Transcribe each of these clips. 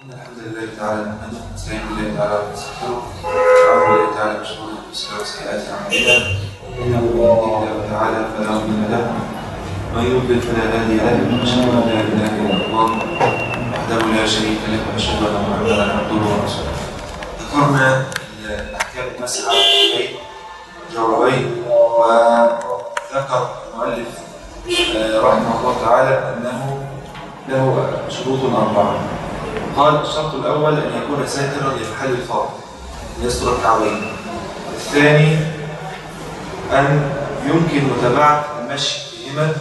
إن الحمد لله تعالى نحمده ونستعين بالله تعالى ونستغفره ونعوذ بالله تعالى من شرور أنفسنا وسيئات أعمالنا إنه من يهده الله تعالى فلا مضل له ومن يضلل فلا هادي له أشهد أن لا إله إلا الله وحده لا شريك له وأشهد أن محمدا عبده ورسوله ذكرنا أحكام المسح على الخفين جوربين وذكر المؤلف آه، رحمه الله تعالى أنه له شروط أربعة قال الشرط الأول أن يكون ساترا لمحل الفرض يستر الكعبين الثاني أن يمكن متابعة المشي فيهما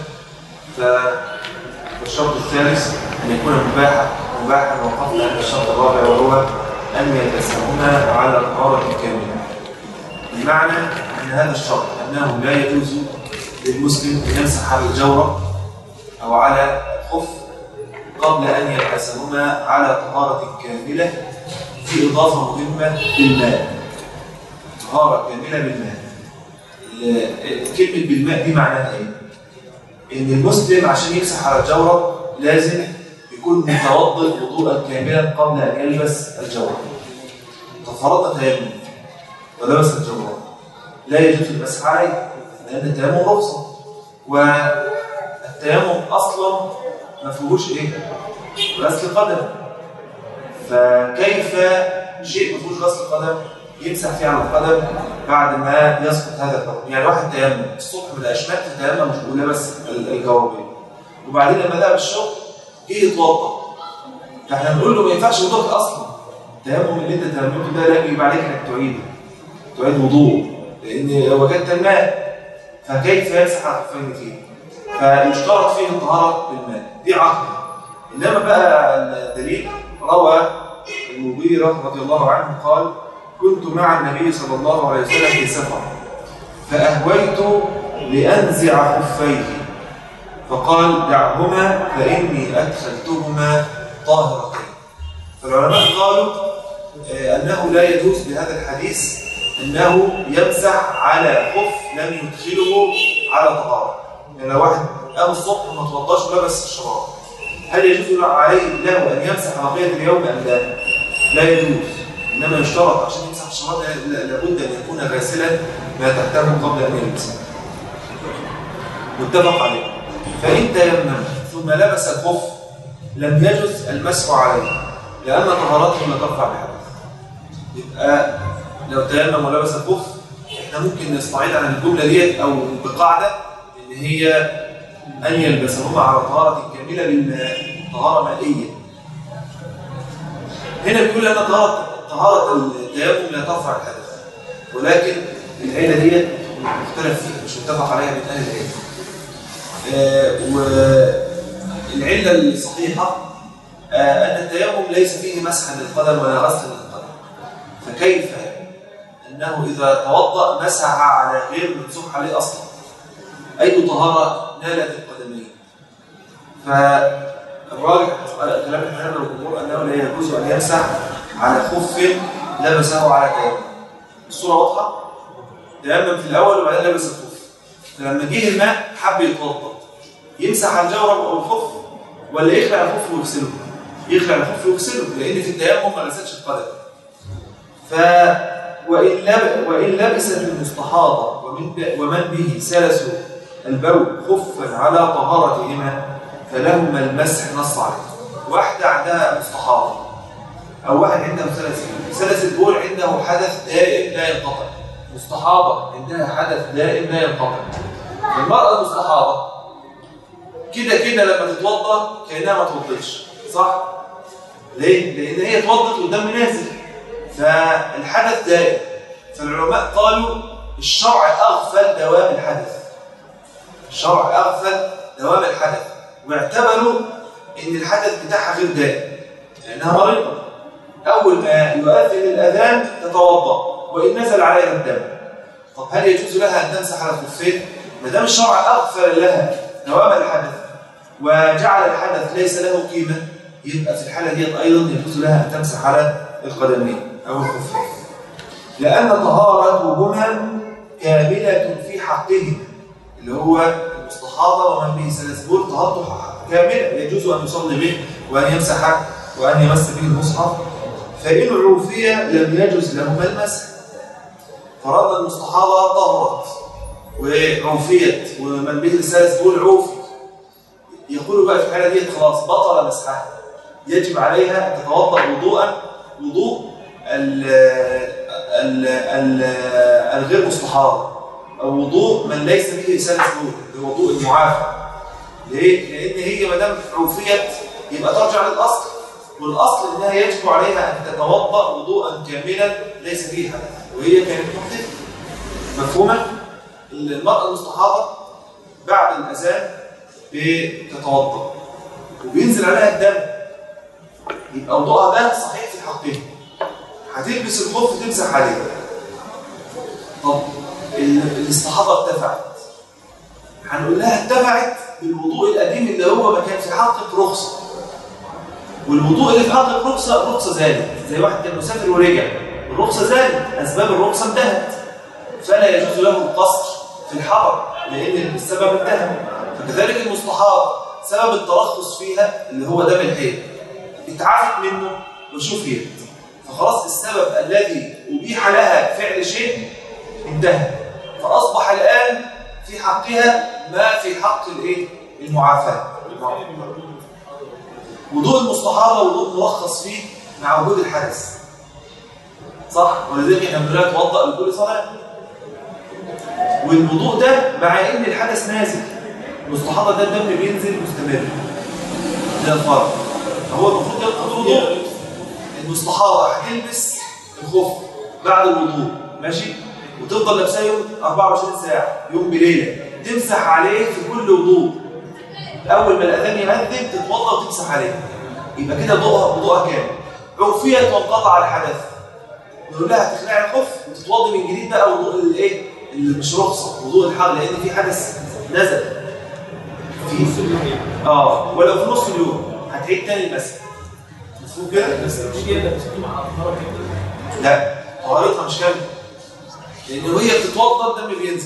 فالشرط الثالث أن يكون مباحا مباحا وقفنا عند الشرط الرابع وهو أن يلبسهما على طهارة كاملة بمعنى أن هذا الشرط أنه لا يجوز للمسلم أن يمسح على الجورة أو على الخف قبل أن يلبسهما على طهارة كاملة في إضافة مهمة بالماء طهارة كاملة بالماء ال- كلمة بالماء دي معناها إيه؟ إن المسلم عشان يمسح على الجورة لازم يكون متوضئ وضوءا كاملا قبل أن يلبس الجورة تفرضنا تيمم ولبس الجورة لا يجوز المسح عليه لأن التيمم رخصة والتيمم أصلا ما فيهوش إيه؟ غسل قدم فكيف شيء ما فيهوش غسل قدم يمسح فيه على القدم بعد ما يسقط هذا القدم يعني واحد تيمم الصبح من الأشمال تيمم مش ولبس الجوابين وبعدين لما ذهب الشغل جه يتوضا فاحنا نقول له ما ينفعش وضوءك اصلا التيمم اللي انت تيممته ده لا يجب عليك انك تعيده تعيد وضوء لان وجدت الماء فكيف يمسح على الخفين فيه فيشترط فيه الطهاره بالماء دي عقل انما بقى الدليل روى المغيرة رضي الله عنه قال كنت مع النبي صلى الله عليه وسلم في سفر فأهويت لأنزع خفيه فقال دعهما فإني أدخلتهما طاهرتين فالعلماء قالوا آه، أنه لا يجوز بهذا الحديث أنه يمسح على خف لم يدخله على طهارة يعني لو واحد قام الصبح وما توضاش ولبس الشراب هل يجوز له عليه له أن يمسح بقية اليوم أم لا؟ لا يجوز إنما يشترط عشان يمسح الشراب لا- لا- لابد أن يكون غاسلا ما تحته قبل أن يلبسه متفق عليه فإن تيمم ثم لبس الخف لم يجز المسح عليه لأن طهارته لا ترفع بحدث يبقى لو تيمم ولبس الخف احنا ممكن نستعيد عن الجملة ديت أو بقاعدة إن هي أن يلبسهما على طهارة كاملة بالماء طهارة مائية هنا بيقول أن طهارة طهارة التيمم لا ترفع الحدث ولكن العلة ديت مختلف فيها مش متفق عليها من أهل العلم آه، والعلة الصحيحة آه، أن التيمم ليس فيه مسحا للقدم ولا غسلا للقدم فكيف أنه إذا توضأ مسح على غير ممسوح عليه أصلا أي طهارة نالت القدمين فالراجح على كلام الحنابلة والجمهور أنه لا يجوز أن يمسح على خف لبسه على تيمم الصورة واضحة؟ تيمم في الأول وبعدين لبس الخف فلما جه الماء حب يتوضا يمسح على الجورب او الخف ولا يخلع الخف ويغسله يخلع الخف ويغسله لان في التيمم ما غسلش القدم ف وان لب... وان لبست المستحاضه ومن ب... ومن به سلس البول خفا على طهارتهما فلهما المسح نص عليه واحده عندها مستحاضه او واحد عنده سلس سلس البول عنده حدث دائم لا ينقطع مستحاضه عندها حدث دائم لا ينقطع المرأة المستحاضة كده كده لما تتوضا كأنها ما توضتش صح؟ ليه؟ لأن هي اتوضت والدم نازل فالحدث دائم فالعلماء قالوا الشرع أغفل دوام الحدث الشرع أغفل دوام الحدث واعتبروا إن الحدث بتاعها غير دائم لأنها مريضة أول ما يؤذن الأذان تتوضا وإن نزل عليها الدم طب هل يجوز لها أن تمسح على الخفين؟ ما دام الشرع أغفر لها دوام الحدث وجعل الحدث ليس له قيمة يبقى في الحالة دي أيضا يجوز لها أن تمسح على القدمين أو الخفين لأن طهارتهما كاملة في حقهما اللي هو المستحاضة ومن به سلس بول طهارته كاملة يجوز أن يصلي به وأن يمسح وأن يمس به المصحف فإن عوفي لم يجوز لهما المسح فرضنا المستحاضة طهرت وعوفيت ومن به الثالث بول عوفي يقول بقى في الحالة دي خلاص بطل مسحها يجب عليها أن تتوضأ وضوءا وضوء ال ال ال الغير مستحاض أو وضوء من ليس به ثالث بول اللي هو وضوء المعافى ليه؟ لأن هي ما دام عوفيت يبقى ترجع للأصل والأصل إنها يجب عليها أن تتوضأ وضوءا كاملا ليس فيه حدث وهي كانت محدثة مفهومة؟ المرأة المستحاضة بعد الأذان بتتوضأ وبينزل عليها الدم يبقى وضوءها ده صحيح في حقها هتلبس الخف تمسح عليه طب الاستحاضة ارتفعت هنقول لها ارتفعت بالوضوء القديم اللي هو ما كان في حقك رخصة والوضوء اللي في حقك رخصة الرخصة زالت زي واحد كان مسافر ورجع الرخصة زالت أسباب الرخصة انتهت فلا يجوز له القصر في الحرم لأن السبب انتهى فكذلك المستحاض سبب الترخص فيها اللي هو دم الحيض اتعافت منه وشفيت فخلاص السبب الذي أبيح لها فعل شيء انتهى فأصبح الآن في حقها ما في حق الايه المعافاة وضوء المستحاضة وضوء مرخص فيه مع وجود الحدث صح ولذلك احنا بنقول لها توضأ لكل صلاة والوضوء ده مع ان الحدث نازل المستحاضة ده الدم بينزل مستمر ده الفرق فهو المفروض يلقى الوضوء المستحاضة هتلبس الخف بعد الوضوء ماشي وتفضل لابساه يوم 24 ساعة يوم بليلة تمسح عليه في كل وضوء أول ما الأذان يهدد تتوضأ وتمسح عليه يبقى كده وضوءها وضوءها كامل عفيت وانقطع الحدث نقول لها تخلعي الخف وتتوضي من جديد بقى وضوء الايه اللي مش رخصه وضوء الحر لان في حدث نزل في اه ولو في نص اليوم هتعيد تاني المسح مفهوم كده بس مش كده بس مع الطهارة كده لا طهارتها مش كامله لان وهي بتتوضا الدم بينزل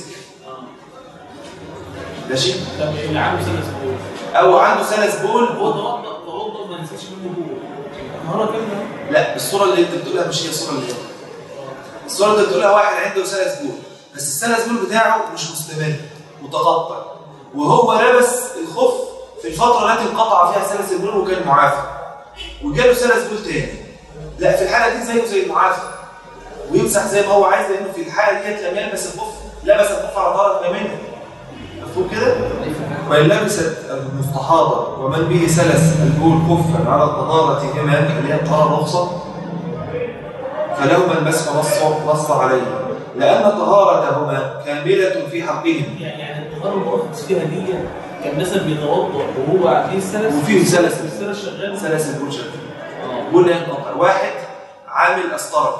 ماشي طب اللي عنده سنة سبوع او عنده سلس بول هو توضأ توضأ ما نسيش منه بول الطهارة كاملة لا الصوره اللي انت بتقولها مش هي الصوره اللي هي الصوره اللي انت بتقولها واحد عنده سلس بول بس السلس بول بتاعه مش مستمر متقطع وهو لابس الخف في الفتره التي انقطع فيها سلس البول وكان معافى وجاله سلس بول تاني لا في الحاله دي زيه زي المعافى ويمسح زي ما هو عايز لانه في الحاله ديت لم يلبس الخف لبس الخف على طهاره كامله مفهوم كده؟ وإن لبست المستحاضة ومن به سلس البول كفا على الطهارة كما اللي هي الطهارة رخصة فلهما المسح نص نص عليه لأن طهارتهما كاملة في حقهم يعني يعني الطهارة المرخص فيها دي كان مثلا بيتوضأ وهو عليه السلس وفيه سلس. السلس شغال سلس البول شغال اه بول لا ينقطع واحد عامل قسطرة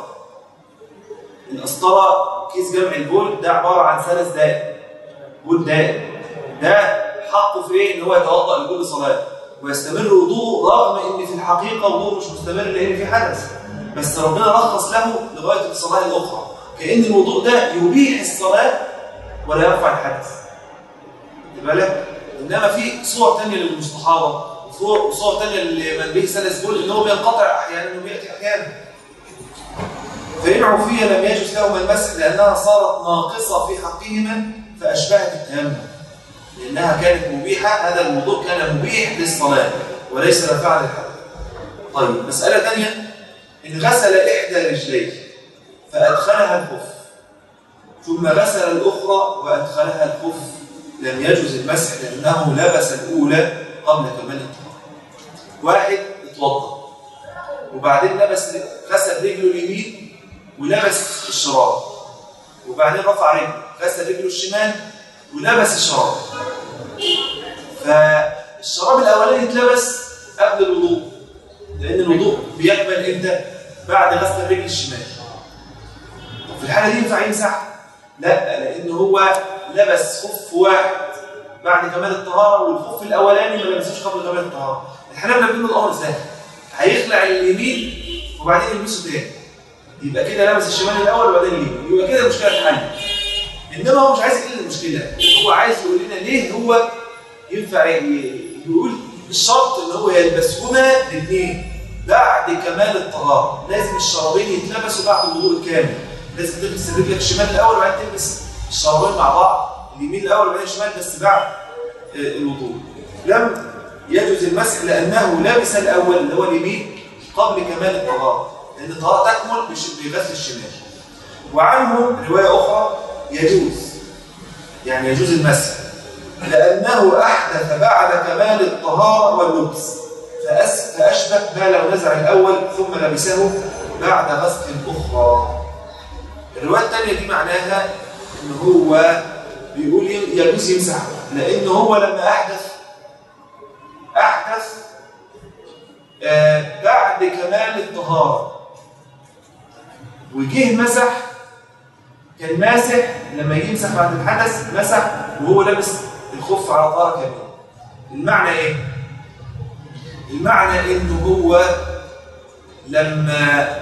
القسطرة كيس جمع البول ده عبارة عن سلس دائم بول دائم ده حقه في ايه ان هو يتوضا لكل صلاه ويستمر وضوءه رغم ان في الحقيقه وضوءه مش مستمر لان في حدث بس ربنا رخص له لغايه الصلاه الاخرى كان الوضوء ده يبيح الصلاه ولا يرفع الحدث خد بالك انما في صور ثانيه للمستحاضه وصور وصور ثانيه لمن به سلس بول ان هو بينقطع احيانا وبياتي احيانا فإن عفية لم يجوز لهما المسح لأنها صارت ناقصة في حقهما فأشبهت التيمم لأنها كانت مبيحة هذا الوضوء كان مبيح للصلاة وليس نافعا للحدث طيب مسألة ثانية إن غسل إحدى رجليه فأدخلها الخف ثم غسل الأخرى وأدخلها الخف لم يجوز المسح لأنه لبس الأولى قبل كمال الطهارة واحد اتوضأ وبعدين لبس غسل رجله اليمين ولبس الشراب وبعدين رفع رجله غسل رجله الشمال ولبس الشراب فالشراب الاولاني اتلبس قبل الوضوء لان الوضوء بيقبل امتى بعد غسل الرجل الشمال طب في الحاله دي ينفع يمسح لا لان هو لبس خف واحد بعد كمال الطهاره والخف الاولاني ما لبسوش قبل كمال الطهاره الحنابلة بيقولوا الامر سهل هيخلع اليمين وبعدين يلبسه تاني يبقى كده لبس الشمال الاول وبعدين اليمين يبقى كده المشكله اتحلت انما هو مش عايز يحل المشكله هو عايز يقول لنا ليه هو ينفع ي- يقول الشرط ان هو يلبسهما الاثنين بعد كمال الطهارة لازم الشرابين يتلبسوا بعد الوضوء الكامل لازم تلبس رجلك الشمال الأول وبعدين تلبس الشرابين مع بعض اليمين الأول وبعدين الشمال بس بعد آه، الوضوء لم يجوز المسح لأنه لبس الأول اللي هو اليمين قبل كمال الطهارة لأن الطهارة تكمل بش- بغسل الشمال وعنه رواية أخرى يجوز يعني يجوز المسح لأنه أحدث بعد كمال الطهارة واللبس فأس- فأشبه ما لو نزع الأول ثم لبسه بعد غسل أخرى الرواية الثانية دي معناها إن هو بيقول يجوز يمسح لأن هو لما أحدث أحدث آه بعد كمال الطهارة وجه مسح كان ماسح لما يجي يمسح بعد الحدث مسح وهو لابس الخف على طهارة كاملة المعنى ايه؟ المعنى انه هو لما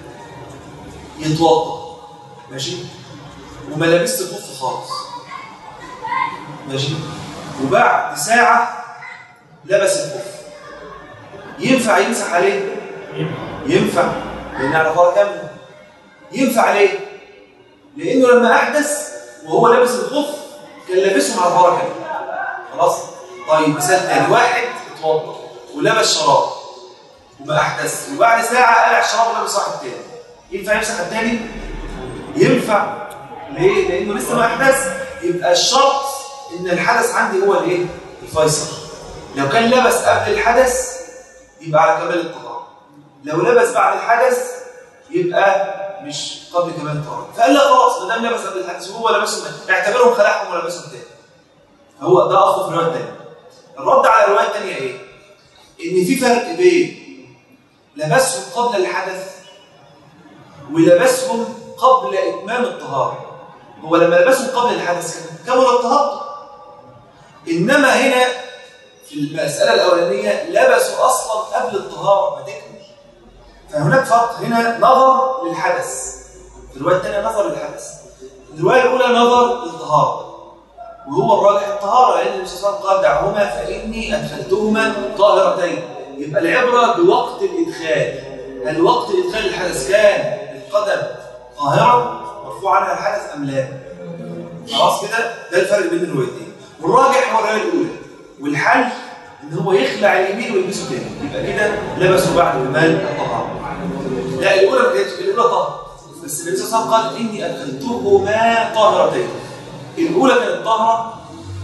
يتوضا ماشي وما لابسش الخف خالص ماشي وبعد ساعة لبس الخف ينفع يمسح عليه؟ ينفع لأن على طهارة كاملة ينفع عليه لأنه لما أحدث وهو لابس الخف كان لابسهم على طهارة كاملة خلاص؟ طيب مثال تاني واحد اتوضا ولبس شراب وما أحدث وبعد ساعة قلع الشراب ولبس واحد تاني ينفع يمسح التاني؟ ينفع ليه؟ لأنه لسه ما أحدث يبقى الشرط إن الحدث عندي هو الإيه؟ الفيصل لو كان لبس قبل الحدث يبقى على كمال الطهارة لو لبس بعد الحدث يبقى مش قبل كمال الطهارة فقال لا خلاص ما دام لبس قبل الحدث وهو لبسهم اعتبرهم خلعهم ولبسهم تاني هو ده اصله في الروايه الثانيه الرد على الروايه الثانيه ايه؟ ان في فرق بين لبسهم قبل الحدث ولبسهم قبل اتمام الطهاره هو لما لبسهم قبل الحدث كان كمل الطهاره انما هنا في المساله الاولانيه لبسوا اصلا قبل الطهاره ما تكمل فهناك فرق هنا نظر للحدث في الروايه الثانيه نظر للحدث الروايه الاولى نظر للطهاره وهو الراجح الطهاره لان النبي صلى الله عليه وسلم قال دعهما فاني ادخلتهما طاهرتين يبقى العبره بوقت الادخال هل وقت ادخال الحدث كان القدم طاهره مرفوع عنها الحدث ام لا خلاص كده ده الفرق بين الروايتين والراجح هو الروايه الاولى والحل ان هو يخلع اليمين ويلبسه تاني يبقى كده لبسه بعد كمال الطهاره لا الاولى ما كانتش الاولى طهر بس النبي صلى الله عليه وسلم قال اني ادخلتهما طاهرتين الاولى كانت طاهره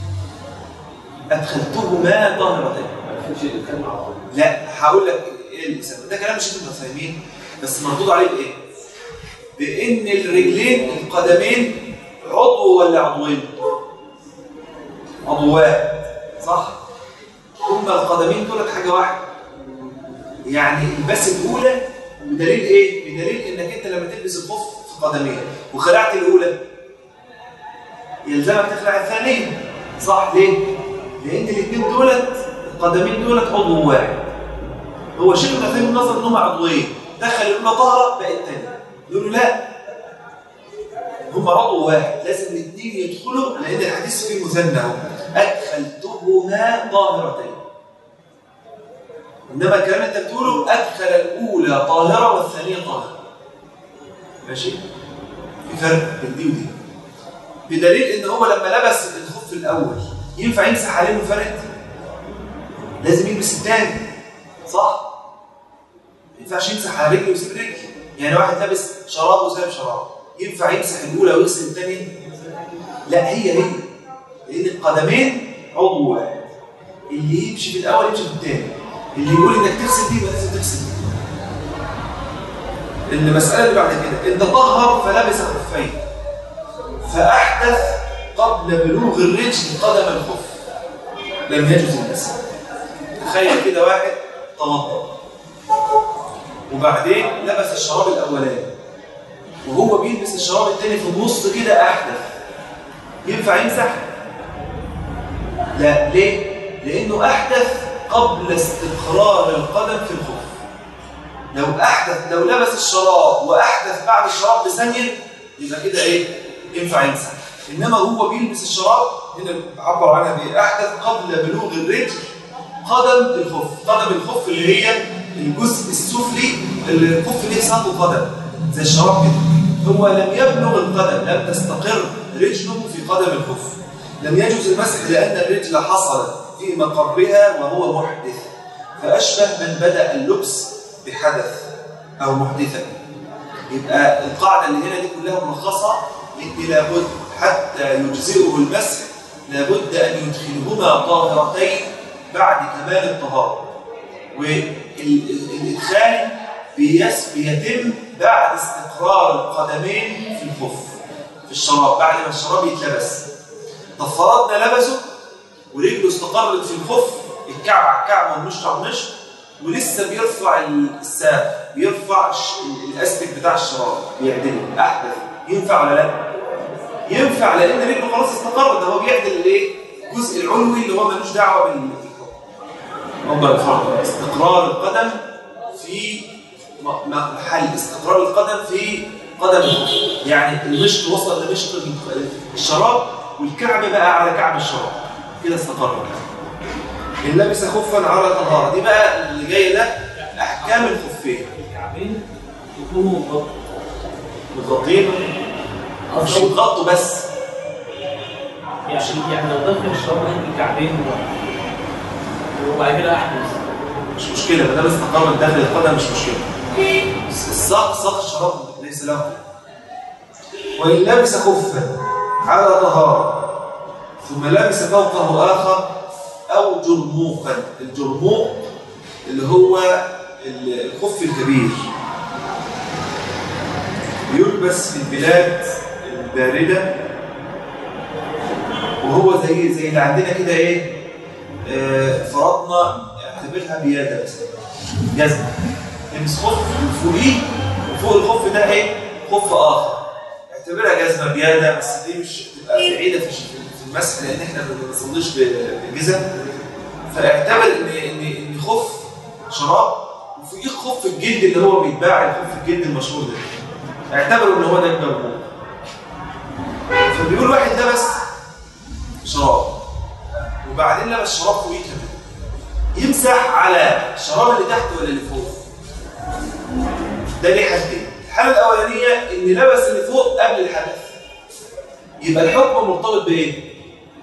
ادخلتهما طاهرتين لا هقول لك ايه السبب ده كلام مش انتوا فاهمين بس مردود عليه بايه بان الرجلين القدمين عضو ولا عضوين عضو واحد صح هما القدمين دولت حاجه واحده يعني البس الاولى بدليل ايه بدليل انك انت لما تلبس الخف في قدمين وخلعت الاولى يلزمك تخلع الثانيه صح ليه لان الاثنين دولت القدمين دولت عضو واحد هو شيء من فهم النظر ان هم عضوين دخل الاولى طهره بقت الثانيه يقولوا لا هم عضو واحد لازم الاثنين يدخلوا لان الحديث فيه مثنى اهو ادخلتهما طاهرتين انما الكلام انت بتقوله ادخل الاولى طاهره والثانيه طاهره ماشي في فرق بين دي ودي بدليل ان هو لما لبس الخف الاول ينفع يمسح عليه منفرد لازم يلبس الثاني صح ما ينفعش يمسح على رجله ويسيب رجل يعني واحد لابس شراب وسايب شراب ينفع يمسح الاولى ويغسل الثانيه لا هي هي لان القدمين عضو واحد اللي يمشي في الاول يمشي في الثاني اللي يقول انك تغسل دي يبقى لازم تغسل دي المساله اللي بعد كده انت طهر فلبس خفين فاحدث قبل بلوغ الرجل قدم الخف لم يجوز المسح تخيل كده واحد توضا وبعدين لبس الشراب الاولاني وهو بيلبس الشراب الثاني في النص كده احدث ينفع يمسح لا ليه لانه احدث قبل استقرار القدم في الخف لو احدث لو لبس الشراب واحدث بعد الشراب بثانيه يبقى كده ايه ينفع يمسح انما هو بيلبس الشراب هنا بعبر عنها بايه احدث قبل بلوغ الرجل قدم الخف قدم الخف اللي هي الجزء السفلي الخف ليه ساق قدم زي الشراب كده هو لم يبلغ القدم لم تستقر رجله في قدم الخف لم يجوز المسح لأن الرجل حصلت في مقرها وهو محدث فأشبه من بدأ اللبس بحدث أو محدثا يبقى القاعدة اللي هنا دي كلها ملخصة إن لابد حتى يجزئه المسح لابد أن يدخلهما طاهرتين بعد كمال الطهارة والإدخال بيس بيتم بعد استقرار القدمين في الخف في الشراب بعد ما الشراب يتلبس طب فرضنا لبسه ورجله استقرت في الخف الكعب على الكعب والمشط على المشط ولسه بيرفع الساق بيرفع الاستك بتاع الشراب بيعدله احدث ينفع ولا لا ينفع لان رجله خلاص استقرت ده هو بيعدل الايه الجزء العلوي اللي هو ملوش دعوه بال افضل الفرق استقرار القدم في محل استقرار القدم في قدم الخف يعني المشط وصل لمشط الشراب والكعب بقى على كعب الشراب كده استقر إن لبس خفا على طهارة دي بقى اللي جاي ده أحكام الخفين الكعبين يكونوا مغطى متغطين مش يتغطوا بس يعني يعني لو دخل الشراب ناحية الكعبين وبعد كده احدث مش مشكلة ما دام استقر داخل القدم مش مشكلة الساق ساق الشراب ليس له وإن لبس خفا على طهارة ثم لبس فوقه آخر أو جرموقا الجرموق اللي هو الخف الكبير يلبس في البلاد الباردة وهو زي زي اللي عندنا كده ايه آه فرضنا اعتبرها بيادة مثلا جزمة تلبس خف وفوقيه وفوق الخف ده ايه خف آخر اعتبرها جزمة بيادة بس دي مش تبقى بعيدة في المسح لان احنا ما بنصليش بالجزم فاعتبر ان ان ان خف شراب وفوقيه خف الجلد اللي هو بيتباع الخف الجلد المشهور ده اعتبروا ان هو ده الجرموق فبيقول واحد لبس شراب وبعدين لبس شراب فوقيه كمان يمسح على الشراب اللي تحت ولا اللي فوق ده ليه حاجتين الحاله الاولانيه ان لبس اللي فوق قبل الحدث يبقى الحكم مرتبط بايه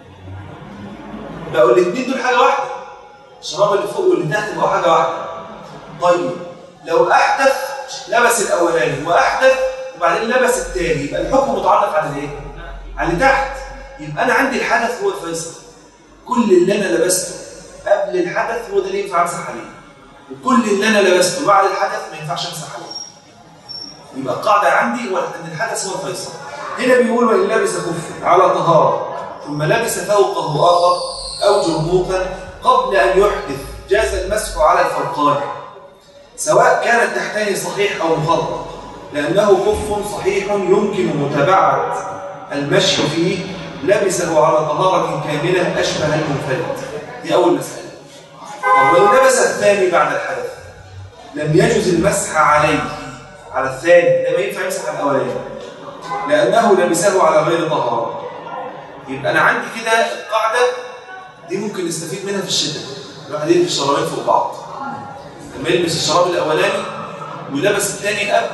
بقوا الاثنين دول حاجه واحده الشراب اللي فوق واللي تحت بقوا حاجه واحده طيب لو احدث لبس الاولاني واحدث وبعدين لبس الثاني يبقى الحكم متعلق على الايه على اللي تحت يبقى انا عندي الحدث هو الفيصل كل اللي انا لبسته قبل الحدث هو ده اللي ينفع امسح عليه وكل اللي انا لبسته بعد الحدث ما ينفعش امسح عليه يبقى القاعده عندي هو ان الحدث هو الفيصل هنا بيقول وان لبس خف على طهاره ثم لبس فوقه اخر او جرموقا قبل ان يحدث جاز المسح على الفوقان سواء كان التحتاني صحيح او مخطط لانه خف صحيح يمكن متابعه المشي فيه لبسه على طهاره كامله اشبه المنفرد دي اول مساله طب لو لبس الثاني بعد الحدث لم يجوز المسح عليه على الثاني ده ما ينفع يمسح على الاولاني لانه لبسه على غير طهاره يبقى انا عندي كده القاعده دي ممكن نستفيد منها في الشتاء الواحد يلبس الشرابين فوق بعض لما يلبس الشراب الاولاني ولبس الثاني قبل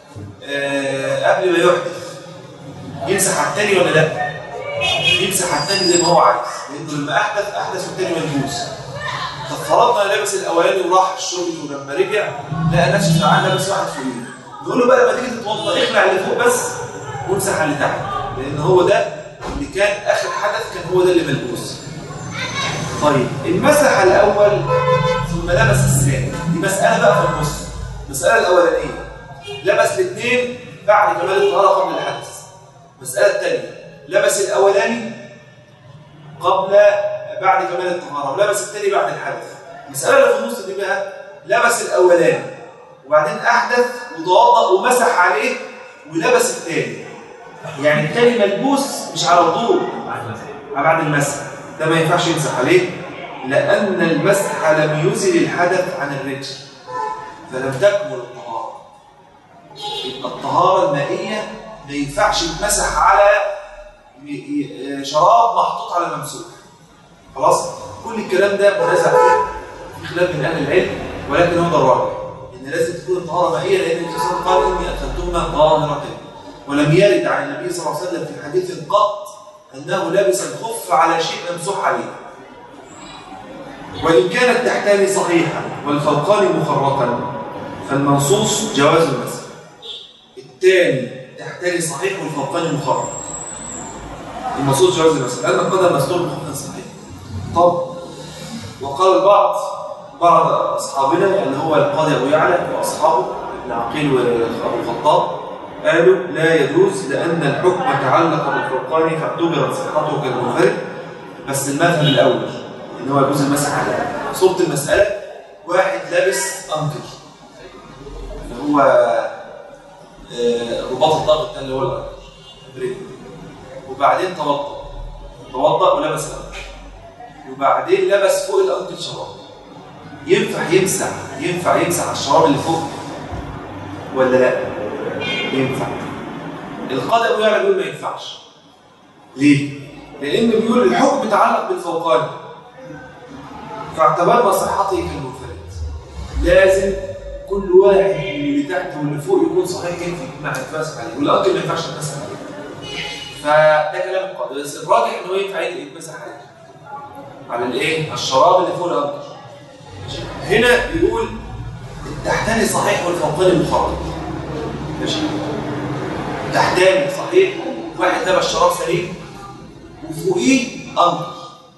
آه قبل ما يحدث يمسح على الثاني ولا لا يمسح على الثاني زي ما هو عايز لانه لما احدث احدث والثاني ملبوس طب فرضنا لابس الاولاني وراح الشغل ولما رجع لقى نفسه تعال لابس واحد فوقيه نقول له بقى لما تيجي تتوضا اخلع اللي فوق بس وامسح على اللي تحت لان هو ده اللي كان اخر حدث كان هو ده اللي ملبوس طيب المسح الاول ثم لبس الثاني دي مساله بقى في النص المساله الاولانيه لبس الاثنين بعد كمال الطهاره قبل الحدث المساله الثانيه لبس الاولاني قبل بعد كمال الطهاره ولبس الثاني بعد الحدث المساله اللي في النص دي بقى لبس الاولاني وبعدين احدث وتوضا ومسح عليه ولبس الثاني يعني الثاني ملبوس مش على وضوء بعد المسح ده ما ينفعش يمسح عليه لان المسح لم يزل الحدث عن الرجل فلم تكمل الطهاره يبقى الطهاره المائيه ما ينفعش يتمسح على شراب محطوط على ممسوح خلاص كل الكلام ده منازع فيه في خلاف من اهل العلم ولكن هو ده الراجح ان لازم تكون الطهاره مائيه لان النبي صلى الله عليه وسلم قال اني ادخلتهما طاهرتين ولم يرد عن النبي صلى الله عليه وسلم في حديث قط انه لبس الخف على شيء ممسوح عليه وان كان التحتان صحيحا والفوقان مخرطا فالمنصوص جواز المسح الثاني تحتان صحيح والفوقان مخرط المنصوص جواز المسح لان القدم مستور بخف صحيح طب وقال البعض بعض اصحابنا اللي هو القاضي ابو يعلى واصحابه ابن عقيل وابو الخطاب قالوا لا يجوز لان الحكم تعلق بالفرقان فاعتبرت صحته كالمنفرد بس المذهب الاول ان هو يجوز المسح عليه صورة المساله واحد لابس انكل اللي هو آه، رباط الضغط ده اللي هو الانكل وبعدين توضا توضا ولبس الانكل وبعدين لبس فوق الانكل شراب ينفع يمسح ينفع يمسح على الشراب اللي فوق ولا لا ينفع القاضي ابو يعلى بيقول ما ينفعش ليه لان بيقول الحكم يتعلق بالفوقاني فاعتبرنا صحته كالمنفرد لازم كل واحد من اللي تحت واللي فوق يكون صحيح ينفع ما يتمسح عليه والانكل ما ينفعش يتمسح عليه فده كلام القاضي بس الراجح ان هو ينفع يتمسح عليه على الايه على الشراب اللي فوق الانكل هنا بيقول التحتاني صحيح والفوقاني مخرج ماشي تحتاني صحيح واحد لبس شراب سليم وفوقيه انكل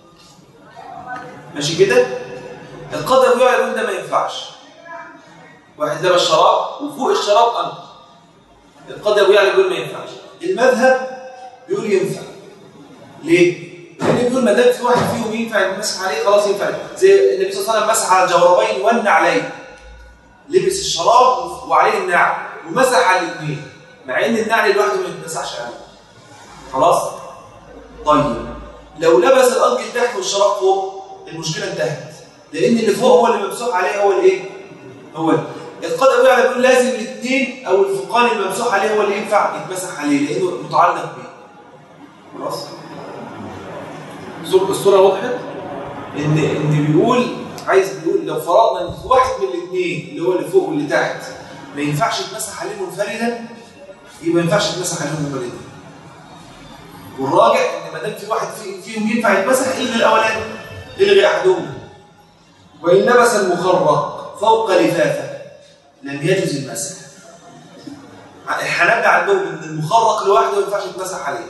ماشي كده القدر ابو يعلى ده ما ينفعش واحد لبس شراب وفوق الشراب انكل القدر ابو يعلى بيقول ما ينفعش المذهب بيقول ينفع ليه لان بيقول ما دام في واحد فيهم ينفع يتمسح عليه خلاص ينفع زي النبي صلى الله عليه وسلم مسح على الجوربين والنعلين لبس الشراب وعليه النعل ومسح على الاثنين مع ان النعل لوحده ما يتمسحش عليه خلاص طيب لو لبس الانكل تحت والشراب فوق المشكله انتهت لان اللي فوق هو اللي ممسوح عليه هو الايه هو القدم يعني بيقول لازم الاثنين او الفوقاني الممسوح عليه هو اللي ينفع يتمسح عليه لانه متعلق بيه خلاص الصورة- الصورة وضحت ان ان بيقول عايز بيقول لو فرضنا ان في واحد من الاثنين اللي هو اللي فوق واللي تحت ما ينفعش يتمسح عليه منفردا يبقى ما ينفعش يتمسح عليه منفردا والراجع ان ما دام في واحد في- فيهم ينفع يتمسح الغي الاولاني الغي احدهما وان لبس المخرق فوق لفافه لم يجوز المسح الحنابلة عندهم ان المخرق لوحده ما ينفعش يتمسح عليه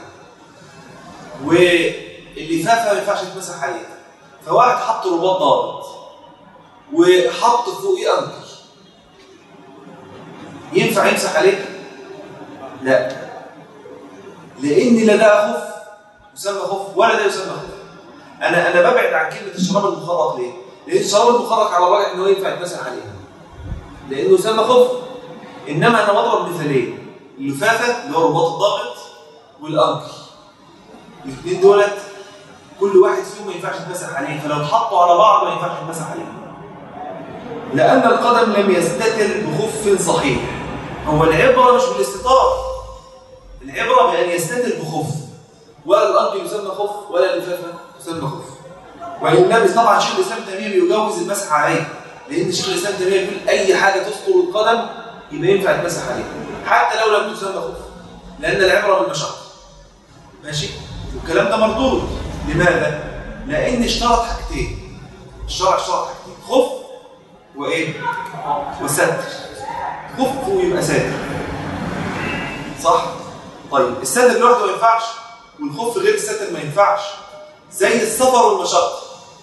واللفافه ما ينفعش يتمسح عليها فواحد حط رباط ضابط وحط فوقيه انكر ينفع يمسح عليه؟ لا لان لا ده خف يسمى خف ولا ده يسمى خف انا انا ببعد عن كلمه الشراب المخرق ليه؟ لان الشراب المخرق على الراجح ان هو ينفع يتمسح عليه لانه يسمى خف انما انا بضرب مثالين اللفافه اللي هو رباط الضغط والانكل الاثنين دولت كل واحد فيهم ما ينفعش يتمسح عليه فلو اتحطوا على بعض ما ينفعش يتمسح عليه لان القدم لم يستتر بخف صحيح هو العبره مش بالاستطار العبره بان يستتر بخف ولا الانكل يسمى خف ولا اللفافه تسمى خف والنبي طبعا شيخ الاسلام تيميه بيجوز المسح عليه لان شيخ الاسلام تيميه بيقول اي حاجه تستر القدم يبقى ينفع يتمسح عليها حتى لو لم تسمى خف لان العبره بالمشقه ماشي والكلام ده مردود لماذا لان اشترط حاجتين الشرع اشترط حاجتين خف وايه وستر خف ويبقى ساتر صح طيب الستر لوحده ما ينفعش والخف غير الستر ما ينفعش زي السفر والمشقه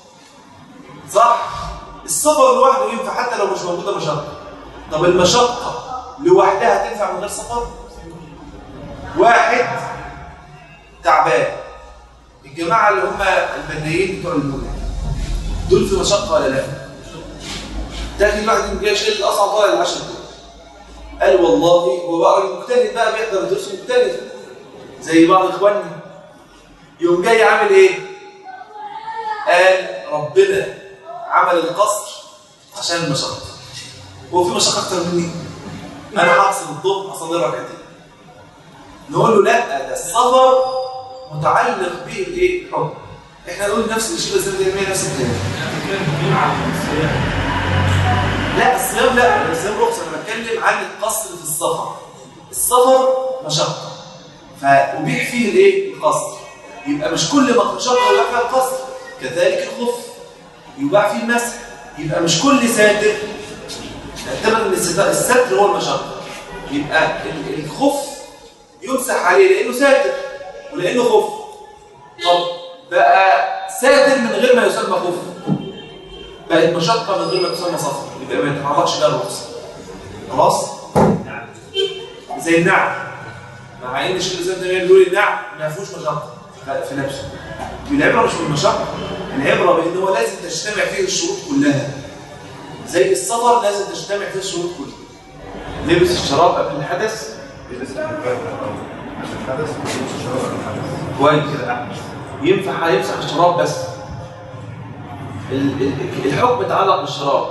صح السفر لوحده ينفع حتى لو مش موجوده مشقه طب المشقه لوحدها تنفع من غير سفر واحد تعبان الجماعه اللي هم البنيين بتوع المولى دول في مشقه ولا لا تاخد الواحد من جاي شايل الاصعب طالع العشر دول قال والله هو بقى راجل مجتهد بقى بيحضر الدروس مجتهد زي بعض اخواننا يوم جاي عامل ايه قال ربنا عمل القصر عشان المشقه هو في مشقه اكتر مني انا هحصل الظهر اصلي ركعتين نقول له لا ده السفر متعلق به الايه الحكم احنا نقول نفس الشيء بس ده نفس الكلام احنا بنتكلم على الجنسية لا الصيام لا الصيام رخصه انا بتكلم عن القصر في السفر السفر مشقه فأبيح فيه الايه القصر يبقى مش كل ما مشقه يباح فيها القصر كذلك الخف يباح فيه المسح يبقى مش كل ساتر اعتبر ان الستر الستر هو المشقه يبقى ال- الخف يمسح عليه لانه ساتر ولانه خف طب بقى ساتر من غير ما يسمى خف بقت مشقه من غير ما تسمى سفر يبقى ما يتعرضش بقى الرخصه خلاص زي النعم مع ان الشيخ الاسلام تيميه بيقول النعم ما فيهوش مشقه في نفسه العبره مش بالمشقه العبره بان هو لازم تجتمع فيه الشروط كلها زي السفر لازم تجتمع فيه الشروط كلها لبس الشراب قبل الحدث يلبس الكفاية الأول عشان الحدث ويلبس الشراب قبل الحدث كويس كده ينفع يمسح الشراب بس ال- ال- الحكم يتعلق بالشراب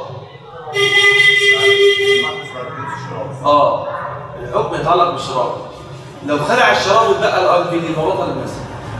يلبس الشراب اه الحكم يتعلق بالشراب لو خلع الشراب واتبقى الارض يبقى بطل المسح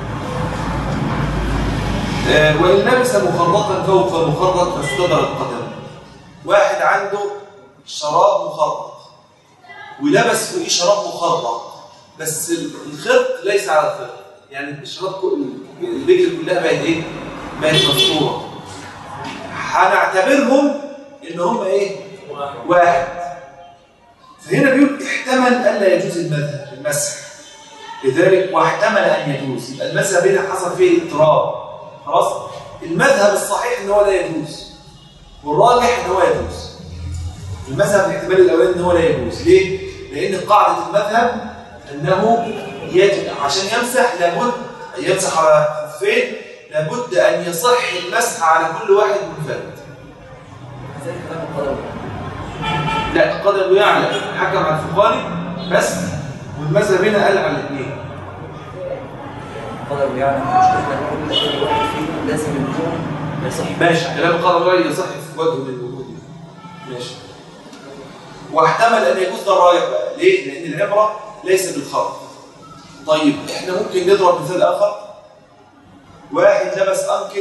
آه، وان لبس مخرطا فوق المخرط فاستدر القدم واحد عنده شراب مخرط ولبس فوقيه شراب مخرط بس ال- الخرط ليس على الخرط يعني الشراب كل- الرجل كلها بقت ايه؟ بقت مستوره هنعتبرهم ان هم ايه؟ واحد فهنا بيقول احتمل الا يجوز المذهب المسح لذلك واحتمل ان يجوز يبقى المذهب هنا حصل فيه اضطراب خلاص المذهب الصحيح ان هو لا يجوز والراجح ان هو يجوز المذهب الاحتمال الاولاني ان هو لا يجوز ليه لان قاعده المذهب انه يجب عشان يمسح لابد يمسح على خفين لابد ان يصح المسح على كل واحد منفرد زي كلام القدم لا القدر يعلم حكم على الفقاني بس والمذهب هنا قال على الاثنين القدم يعني مشكلة ان كل واحد فيهم لازم يكون يصح ماشي كلام القدر لا يصح في وجه من الوجود ماشي واحتمل ان يجوز ده الرايح بقى ليه؟ لان العبره ليس بالخط طيب احنا ممكن نضرب مثال اخر واحد لبس انكل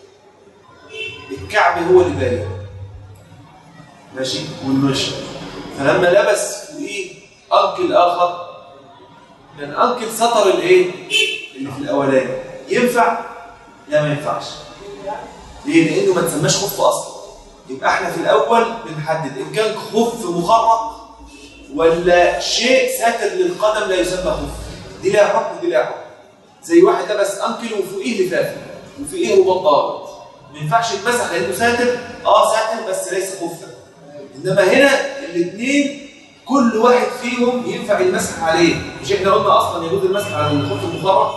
الكعب هو اللي باين ماشي والمشط فلما لبس فوقيه انكل اخر كان انكل سطر الايه اللي في الاولاني ينفع لا ما ينفعش ليه لانه ما تسماش خف اصلا يبقى احنا في الاول بنحدد ان كان خف مخرط ولا شيء ساتر للقدم لا يسمى خف دي لها حكم دي لها حكم زي واحد لبس انكل وفوقيه لفافه وفوقيه رباط ضابط ما ينفعش يتمسح لانه ساتر اه ساتر بس ليس خفا انما هنا الاثنين كل واحد فيهم ينفع المسح عليه مش احنا قلنا اصلا يجوز المسح على الخف المخرط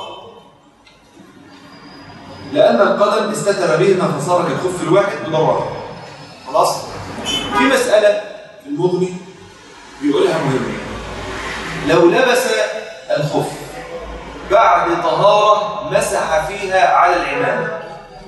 لان القدم استتر بهما فصار كالخف الواحد وده واحد خلاص في مساله في المغني بيقولها مهمه لو لبس الخف بعد طهاره مسح فيها على العمامه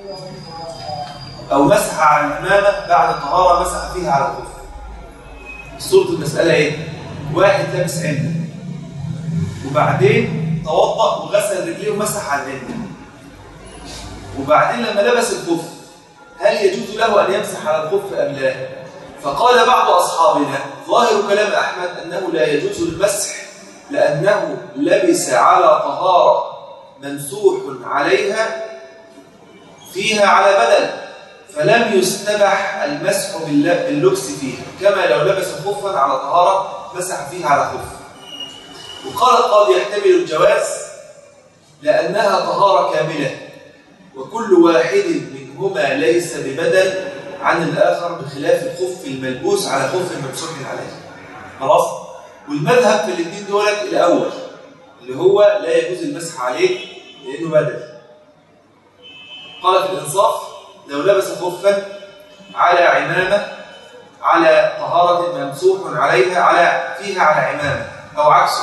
او مسح على العمامه بعد طهاره مسح فيها على الخف صورة المسألة ايه؟ واحد لابس عمة وبعدين توضأ وغسل رجليه ومسح على العمة وبعدين لما لبس الخف هل يجوز له أن يمسح على الخف أم لا؟ فقال بعض أصحابنا ظاهر كلام أحمد أنه لا يجوز المسح لأنه لبس على طهارة منسوح عليها فيها على بدل فلم يستبح المسح بالل- باللبس فيها كما لو لبس خفا على طهارة مسح فيها على خف وقال القاضي يحتمل الجواز لأنها طهارة كاملة وكل واحد منهما ليس ببدل عن الآخر بخلاف الخف الملبوس على خف ممسوح عليه خلاص والمذهب في الاثنين دولت الأول اللي هو لا يجوز المسح عليه لأنه بدل قال في الإنصاف لو لبس خفا على عمامة على طهارة ممسوح عليها على فيها على عمامة أو عكسه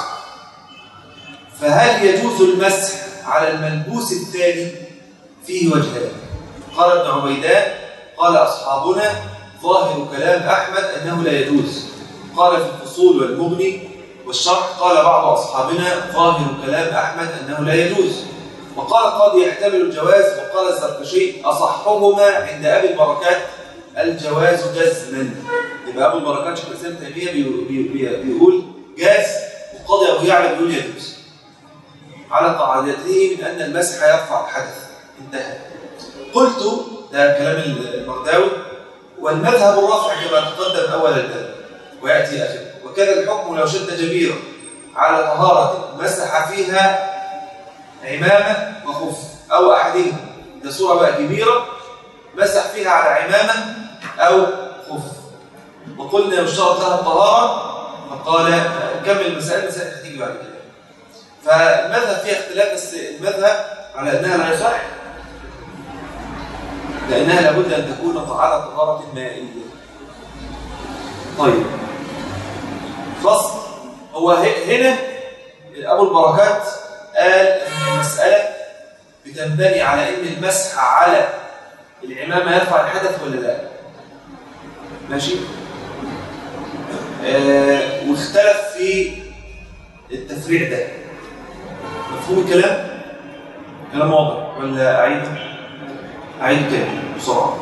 فهل يجوز المسح على الملبوس الثاني فيه وجهان قال ابن عبيدان قال أصحابنا ظاهر كلام أحمد أنه لا يجوز قال في الفصول والمغني والشرح قال بعض أصحابنا ظاهر كلام أحمد أنه لا يجوز وقال القاضي يحتمل الجواز وقال الزركشي أصحهما عند أبي البركات الجواز جزما يبقى ابو البركات شيخ الاسلام تيميه بي- بي- بي- بيقول جاز والقاضي ابو يعلى بيقول يجوز على قاعدته من ان المسح يرفع الحدث انتهى قلت ده كلام المرداوي والمذهب الرفع كما تقدم اول الباب وياتي اخره وكذا الحكم لو شد جبيرا على طهاره مسح فيها عمامه وخف او احدهما ده صوره بقى كبيره مسح فيها على عمامه او خف وقلنا يشترط لها الطهاره فقال كمل المسائل المسائل هتيجي بعد كده فالمذهب فيها اختلاف بس المذهب على انها لا يصح لانها لابد ان تكون على طهاره مائيه طيب فصل هو ه- هنا ابو البركات قال ان المساله بتنبني على ان المسح على العمامه يرفع الحدث ولا لا ماشي آه واختلف في التفريع ده مفهوم الكلام كلام واضح ولا اعيده اعيده تاني بسرعه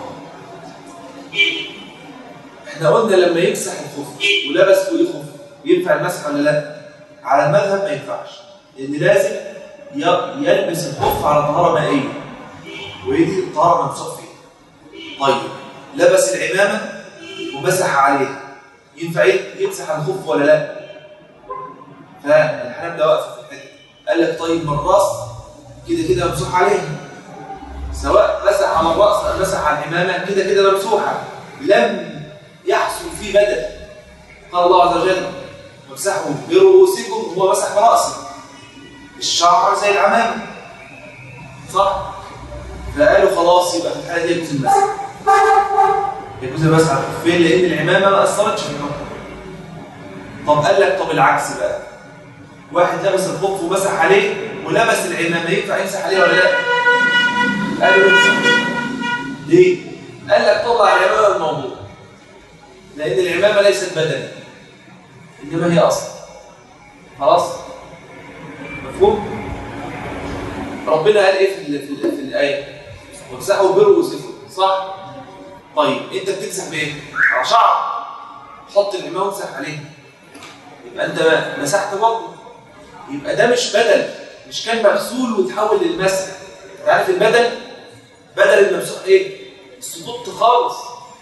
احنا قلنا لما يمسح الخف ولبس فوقيه خف ينفع المسح ولا لا على المذهب ما ينفعش لان لازم ي- يلبس الخف على طهاره مائيه وهي دي الطهاره ممسوح فيها طيب لبس العمامه ومسح عليها ينفع يمسح على الخف ولا لا فالحنان ده واقف في الحته قال لك طيب ما الراس كده كده ممسوح عليها سواء مسح على الراس او مسح على العمامه كده كده ممسوحه لم يحصل فيه بدل قال الله عز وجل وامسحوا برؤوسكم هو مسح براسه الشعر زي العمامه صح فقالوا خلاص يبقى في الحاله دي يجوز المسح يجوز المسح على الخفين لان العمامه ما اثرتش في الحكم طب قال لك طب العكس بقى واحد لبس الخف ومسح عليه ولبس العمامه ينفع يمسح عليه ولا لا؟ قالوا يمسح ليه؟ قال لك طلع العمامه من الموضوع لان العمامه ليست بدني انما هي اصل خلاص؟ مفهوم؟ ربنا قال ايه في, ال- في, ال- في الايه؟ وامسحوا برؤوسكم صح؟ طيب انت بتمسح بايه؟ على شعر حط العمامه وامسح عليه يبقى انت مسحت برضه يبقى ده مش بدل مش كان مغسول وتحول للمسح انت عارف البدل بدل الممسوح ايه السقوط خالص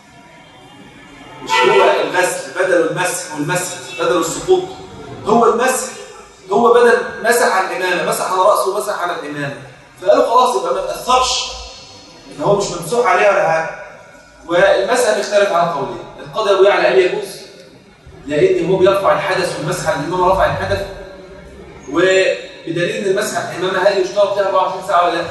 مش هو الغسل بدل المسح والمسح بدل السقوط هو المسح هو بدل مسح على الامامه مسح على راسه ومسح على الامامه فقالوا خلاص يبقى ما تاثرش ان هو مش ممسوح عليه ولا حاجه والمسح بيختلف على قولين القاضي ابو يعلى قال يجوز لان هو بيرفع الحدث والمسح على الامامه رفع الحدث وبدليل ان المسح على الامامه هل يشترط فيها 24 ساعه ولا لا؟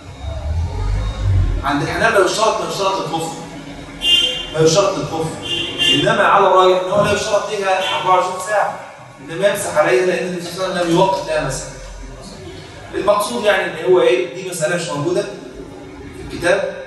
عند الحنابلة يشترط ما يشترط الخف ما يشترط الخف انما على الراجح ان هو لا يشترط فيها 24 ساعه انما يمسح عليها لان النبي صلى الله عليه وسلم لم يوقت لها مسح المقصود يعني ان هو ايه دي مساله مش موجوده في الكتاب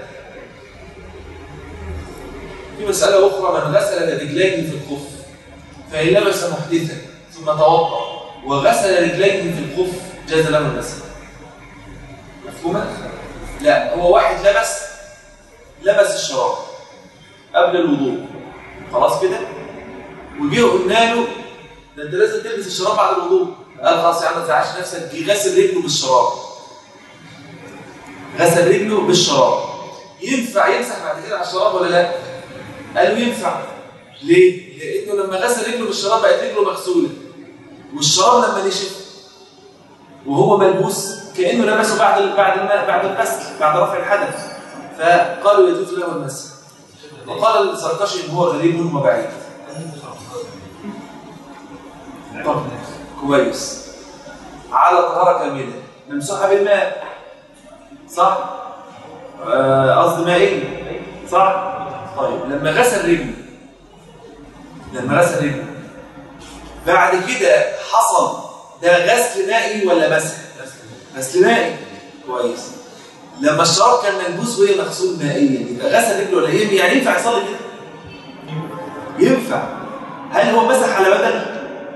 في مساله اخرى من غسل رجليه في الخف فان لبس محدثا ثم توضا وغسل رجليه في الخف جاز له المسح مفهومه لا هو واحد لبس لبس الشراب قبل الوضوء خلاص كده وجه قلنا له ده انت لازم تلبس الشراب بعد الوضوء قال خلاص يا عم ما تزعلش نفسك جه غسل رجله بالشراب غسل رجله بالشراب ينفع يمسح بعد كده على الشراب ولا لا؟ قالوا ينفع ليه؟ لانه لما غسل رجله بالشراب بقت رجله مغسوله والشراب لما نشف وهو ملبوس كانه لبسه بعد ال- بعد الم- بعد الغسل بعد رفع الحدث فقالوا يجوز له المسح وقال الزركشي ان هو غريب وبعيد طب كويس على طهاره كامله ممسوحه بالماء صح آه، قصدي مائيه صح طيب لما غسل رجله لما غسل رجله بعد كده حصل ده غسل مائي ولا مسح غسل مائي كويس لما الشراب كان ملبوس وهي مغسول مائيا يبقى غسل رجله ولا ايه يعني ينفع يصلي كده ينفع هل هو مسح على بدن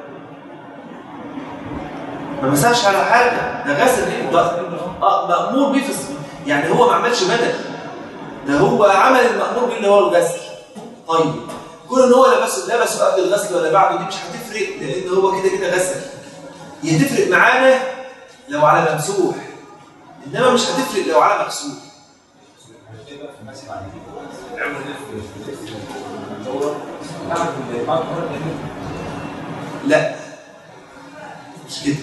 ما مسحش على حاجه ده غسل رجله ده اه مامور بيه في الص- يعني هو ما عملش بدن ده هو عمل المامور بيه اللي هو الغسل طيب كون ان هو لبسه لبسه قبل الغسل ولا بعده دي مش هتفرق لان هو كده كده غسل هي هتفرق معانا لو على ممسوح انما مش هتفرق لو على مغسول لا مش كده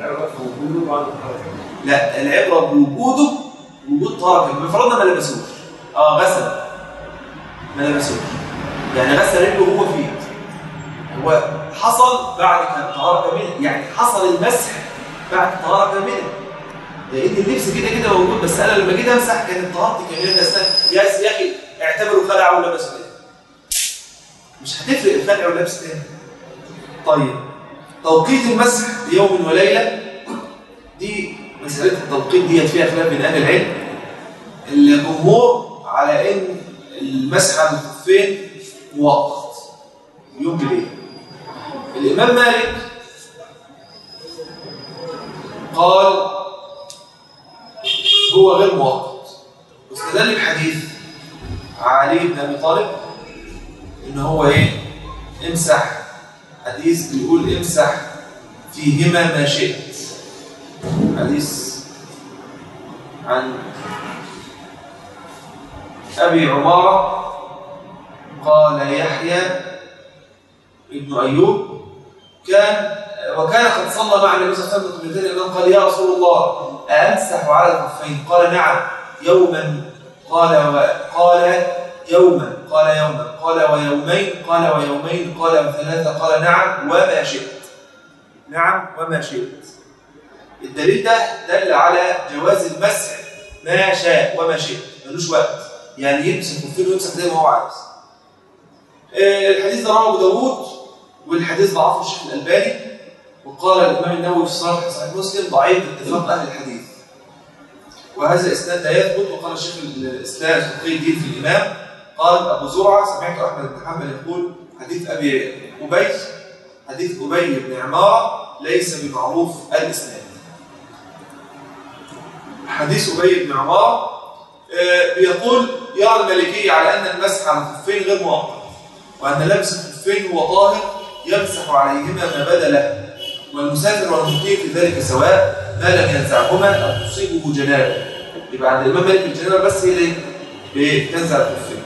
لا العبره بوجوده وجود طهاره كامله فرضنا ما لبسوش اه غسل ما لبسوش يعني غسل رجله وهو فيه هو حصل بعد كان طهاره كامله يعني حصل المسح بعد طهاره كامله لان اللبس كده كده موجود بس انا لما جيت امسح كانت طهارتي كامله اثناء يا يا اخي اعتبروا خلع ولبس تاني مش هتفرق الخلع واللبس تاني طيب توقيت المسح بيوم وليله دي مساله التوقيت دي فيها خلاف بين اهل العلم الجمهور على ان المسح على الخفين مؤقت يوم بليل الامام مالك قال هو غير مؤقت واستدل بحديث علي بن ابي طالب ان هو ايه امسح حديث بيقول امسح فيهما ما شئت حديث عن ابي عماره قال يحيى ابن ايوب كان وكان قد صلى مع النبي صلى الله عليه وسلم قبلتين الامام قال يا رسول الله أمسح على الخفين قال نعم يوما قال و... قال يوما قال يوما قال ويومين قال ويومين قال وثلاثة قال نعم وما شئت نعم وما شئت الدليل ده دل على جواز المسح ما شاء وما شئت ملوش وقت يعني يمسك الخفين ويمسح زي ما هو عايز آه، الحديث ده رواه ابو داوود والحديث ضعفه الشيخ الالباني وقال الامام النووي في صحيح صحيح مسلم ضعيف باتفاق اهل الحديث وهذا اسناد لا يثبت وقال الشيخ الاسلام تقي الدين في الامام قال ابو زرعه سمعت احمد بن حنبل يقول حديث ابي ابي حديث ابي بن عماره ليس بمعروف الاسناد حديث ابي بن عماره آه، بيقول يرى المالكيه على ان المسح على الخفين غير مؤقت وان لبس الخفين هو طاهر يمسح عليهما ما بدا له والمسافر والمقيم في ذلك سواء ما لم ينزعهما او تصيبه جنابه يبقى عند الامام مالك الجنابه بس هي اللي بتنزع الخفين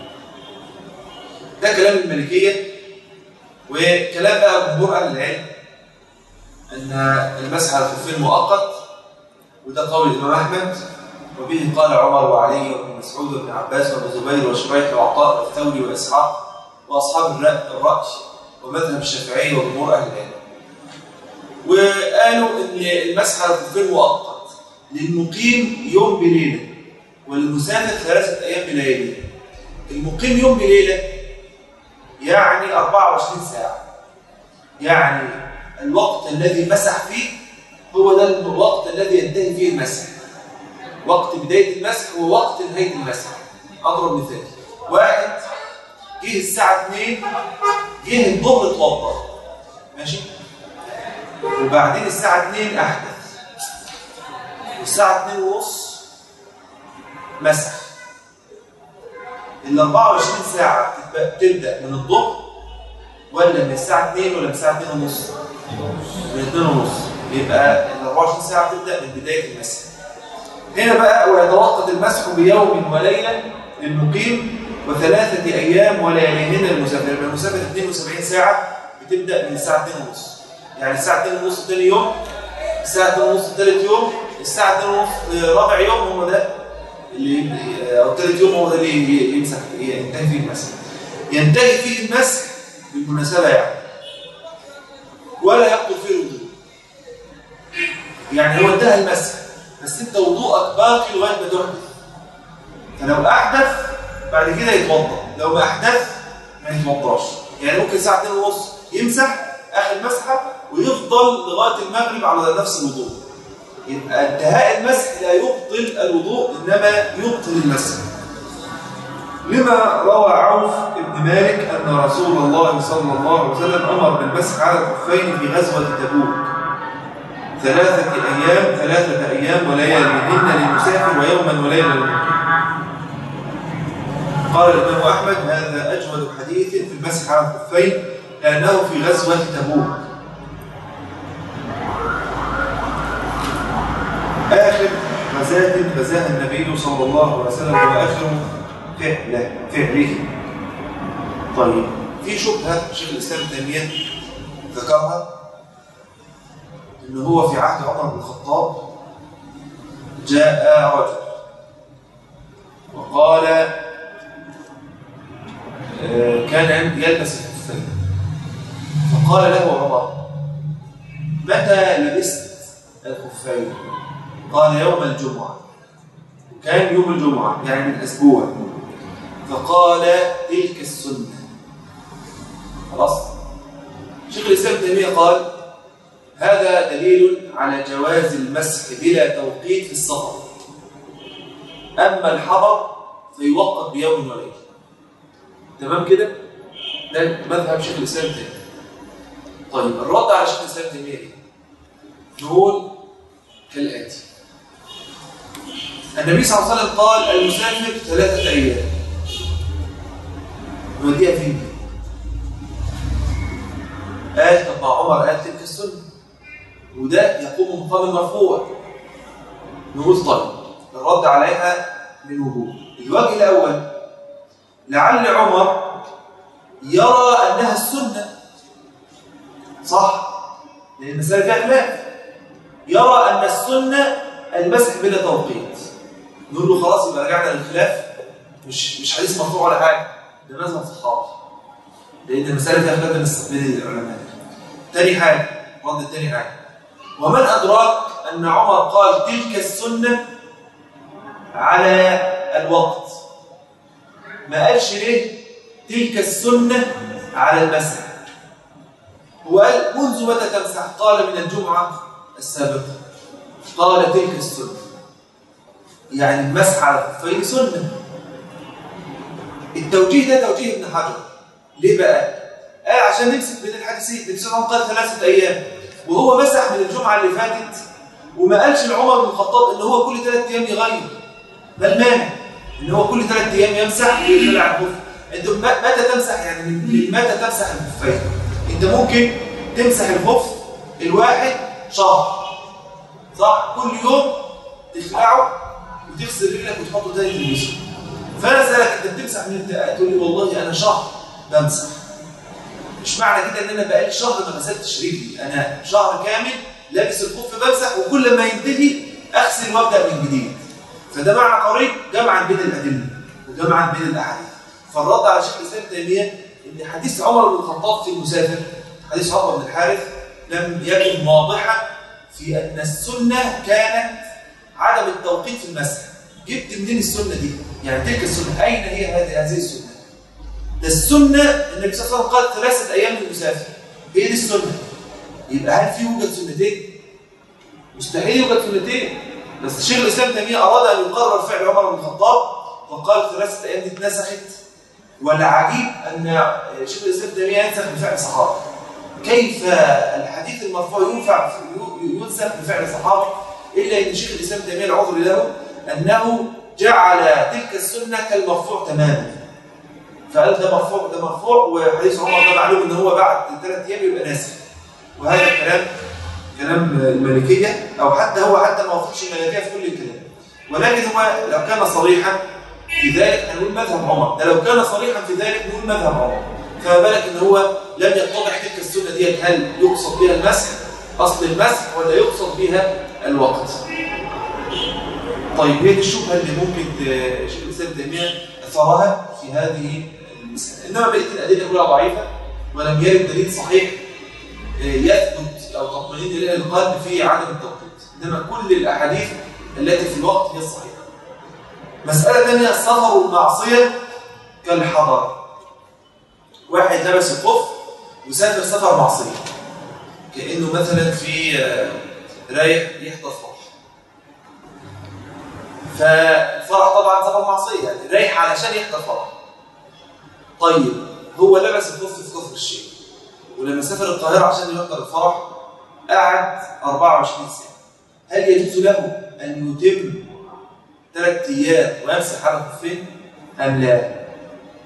ده كلام المالكيه وكلام بقى جمهور اهل العلم ان المسح على الخفين مؤقت وده قول الامام احمد وبه قال عمر وعلي وابن مسعود وابن عباس وابن زبير وشريح وعطاء والثوري واسحاق واصحاب الرأي الرأي ومذهب الشافعي وجمهور اهل العلم وقالوا ان المسح على الخفين مؤقت للمقيم يوم بليله وللمسافر ثلاثه ايام بلياليه المقيم يوم بليله يعني 24 ساعه يعني الوقت الذي مسح فيه هو ده الوقت الذي ينتهي فيه المسح وقت بدايه المسح ووقت نهايه المسح اضرب مثال واحد جه الساعه 2 جه الظهر اتوضى ماشي وبعدين الساعة 2 أحدث والساعة 2 ونص مسح ال 24 ساعة تبقى- تبدأ من الظهر ولا من الساعة 2 ولا من الساعة 2 ونص؟ من 2 ونص يبقى ال 24 ساعة تبدأ من بداية المسح هنا بقى ويتوقت المسح بيوم وليلة للمقيم وثلاثة أيام ولياليهن للمسافر يبقى المسافر 72 ساعة بتبدأ من الساعة 2 ونص يعني الساعة 2 ونص تاني يوم الساعة 2 ونص تالت يوم الساعة 2 ونص آه، رابع يوم هو ده اللي آه، أو تالت يوم هو ده اللي ي- يمسح ينتهي فيه المسح ينتهي فيه المسح بالمناسبة يعني ولا يبطل فيه الوضوء يعني هو انتهى المسح بس انت وضوءك باقي لغايه ما تحدث فلو احدث بعد كده يتوضا لو ما احدث ما يتوضاش يعني ممكن الساعه 2 ونص يمسح اخر مسحه ويفضل لغايه المغرب على نفس الوضوء يبقى انتهاء المسح لا يبطل الوضوء انما يبطل المسح لما روى عوف بن مالك ان رسول الله صلى الله عليه وسلم امر بالمسح على الخفين في غزوه تبوك ثلاثة أيام ثلاثة أيام ولياليهن للمسافر ويوما وليلة للمقيم قال الإمام أحمد هذا أجود حديث في الباب المسح على الخفين لأنه في غزوة تبوك آخر غزاة غزاها النبي صلى الله عليه وسلم وآخر فعله فعله طيب في شبهة شيخ الإسلام ابن تيمية ذكرها إن هو في عهد عمر بن الخطاب جاء رجل وقال آه، كان يلبس الخفين فقال له عمر متى لبست الخفين قال يوم الجمعة وكان يوم الجمعة يعني من أسبوع فقال تلك السنة خلاص شيخ الإسلام ابن تيمية قال هذا دليل على جواز المسح بلا توقيت في السفر أما الحضر فيوقت بيوم وليلة تمام كده؟ ده مذهب شيخ الإسلام ابن تيمية طيب الرد على شيخ الإسلام ابن تيمية إيه؟ نقول كالآتي النبي صلى الله عليه وسلم قال المسافر ثلاثة أيام وديها فين دي؟ قال طب ما عمر قال تلك السنة وده يقوم مقام المرفوع نقول طيب الرد عليها من وجوه الوجه الأول لعل عمر يرى أنها السنة صح لأن المسألة فيها خلاف يرى أن السنة المسح بلا توقيت نقول له خلاص يبقى رجعنا للخلاف مش مش حديث مرفوع ولا حاجة ده مذهب صحابي لأن المسألة فيها خلاف بين بين العلماء تاني حاجة رد تاني حاجة ومن أدراك أن عمر قال تلك السنة على الوقت ما قالش ليه تلك السنة على المسح هو قال منذ متى تمسح قال من الجمعة السابقة قال تلك السنة يعني المسح على الخفين سنة التوجيه ده توجيه ابن حجر ليه بقى؟ قال عشان نمسك بين الحديثين النبي صلى الله عليه وسلم قال ثلاثة أيام وهو مسح من الجمعة اللي فاتت وما قالش لعمر بن الخطاب إن هو كل ثلاث أيام يغير ما المانع؟ إن هو كل ثلاث أيام يمسح ويخلع الخف أنت م- متى تمسح يعني من من متى تمسح الخفين؟ أنت ممكن تمسح الخف الواحد شهر صح؟ كل يوم تخلعه وتغسل رجلك وتحطه تاني تلبسه فانا اسالك انت بتمسح من امتى؟ تقول لي والله انا شهر بمسح مش معنى كده ان انا بقالي شهر ما غسلتش رجلي انا شهر كامل لابس الخف بمسح وكل ما ينتهي اغسل وابدا من جديد فده معنى قريب جمعا بين الادله وجمعا بين الاحاديث فالرد على شيخ الاسلام ابن تيميه ان حديث عمر بن الخطاب في المسافر حديث عمر بن الحارث لم يكن واضحا في ان السنه كانت عدم التوقيت في المسح جبت منين السنه دي؟ يعني تلك السنه اين هي هذه هذه السنه؟ ده السنه النبي صلى الله عليه وسلم قال ثلاثه ايام للمسافر هي دي السنه يبقى هل في يوجد سنتين؟ مستحيل يوجد سنتين بس شيخ الاسلام تيميه اراد ان يقرر فعل عمر بن الخطاب فقال ثلاثه ايام دي اتنسخت والعجيب ان شيخ الاسلام تيميه ينسخ بفعل صحابي كيف الحديث المرفوع ينفع ينسخ بفعل صحابي الا ان شيخ الاسلام تيميه العذر له انه جعل تلك السنه كالمرفوع تماما فقال ده مرفوع ده مرفوع وحديث عمر ده معلوم ان هو بعد ثلاث ايام يبقى ناسخ وهذا الكلام كلام المالكيه او حتى هو حتى ما وافقش المالكيه في كل الكلام ولكن هو لو كان صريحا في ذلك هنقول مذهب عمر ده لو كان صريحا في ذلك نقول مذهب عمر فما بالك ان هو لم يتضح تلك السنه ديت هل يقصد بها المسح اصل المسح ولا يقصد بها الوقت طيب هي دي الشبهه اللي ممكن ت- شيخ الاسلام ابن تيميه اثارها في هذه المساله انما بقيه الادله كلها ضعيفه ولم يرد دليل صحيح آه، يثبت او تطمئن الى القلب في عدم التوقيت انما كل الاحاديث التي في الوقت هي الصحيحه مساله ثانيه السفر والمعصيه كالحضر واحد لبس الخف وسافر سفر معصيه كانه مثلا في آه، رايح يحضر فرح فالفرح طبعا سفر معصيه يعني رايح علشان يحضر فرح طيب هو لبس الخف في كفر الشيخ ولما سافر القاهره عشان يحضر الفرح قعد 24 ساعه هل يجوز له ان يتم ثلاث ايام ويمسح على الخفين ام لا؟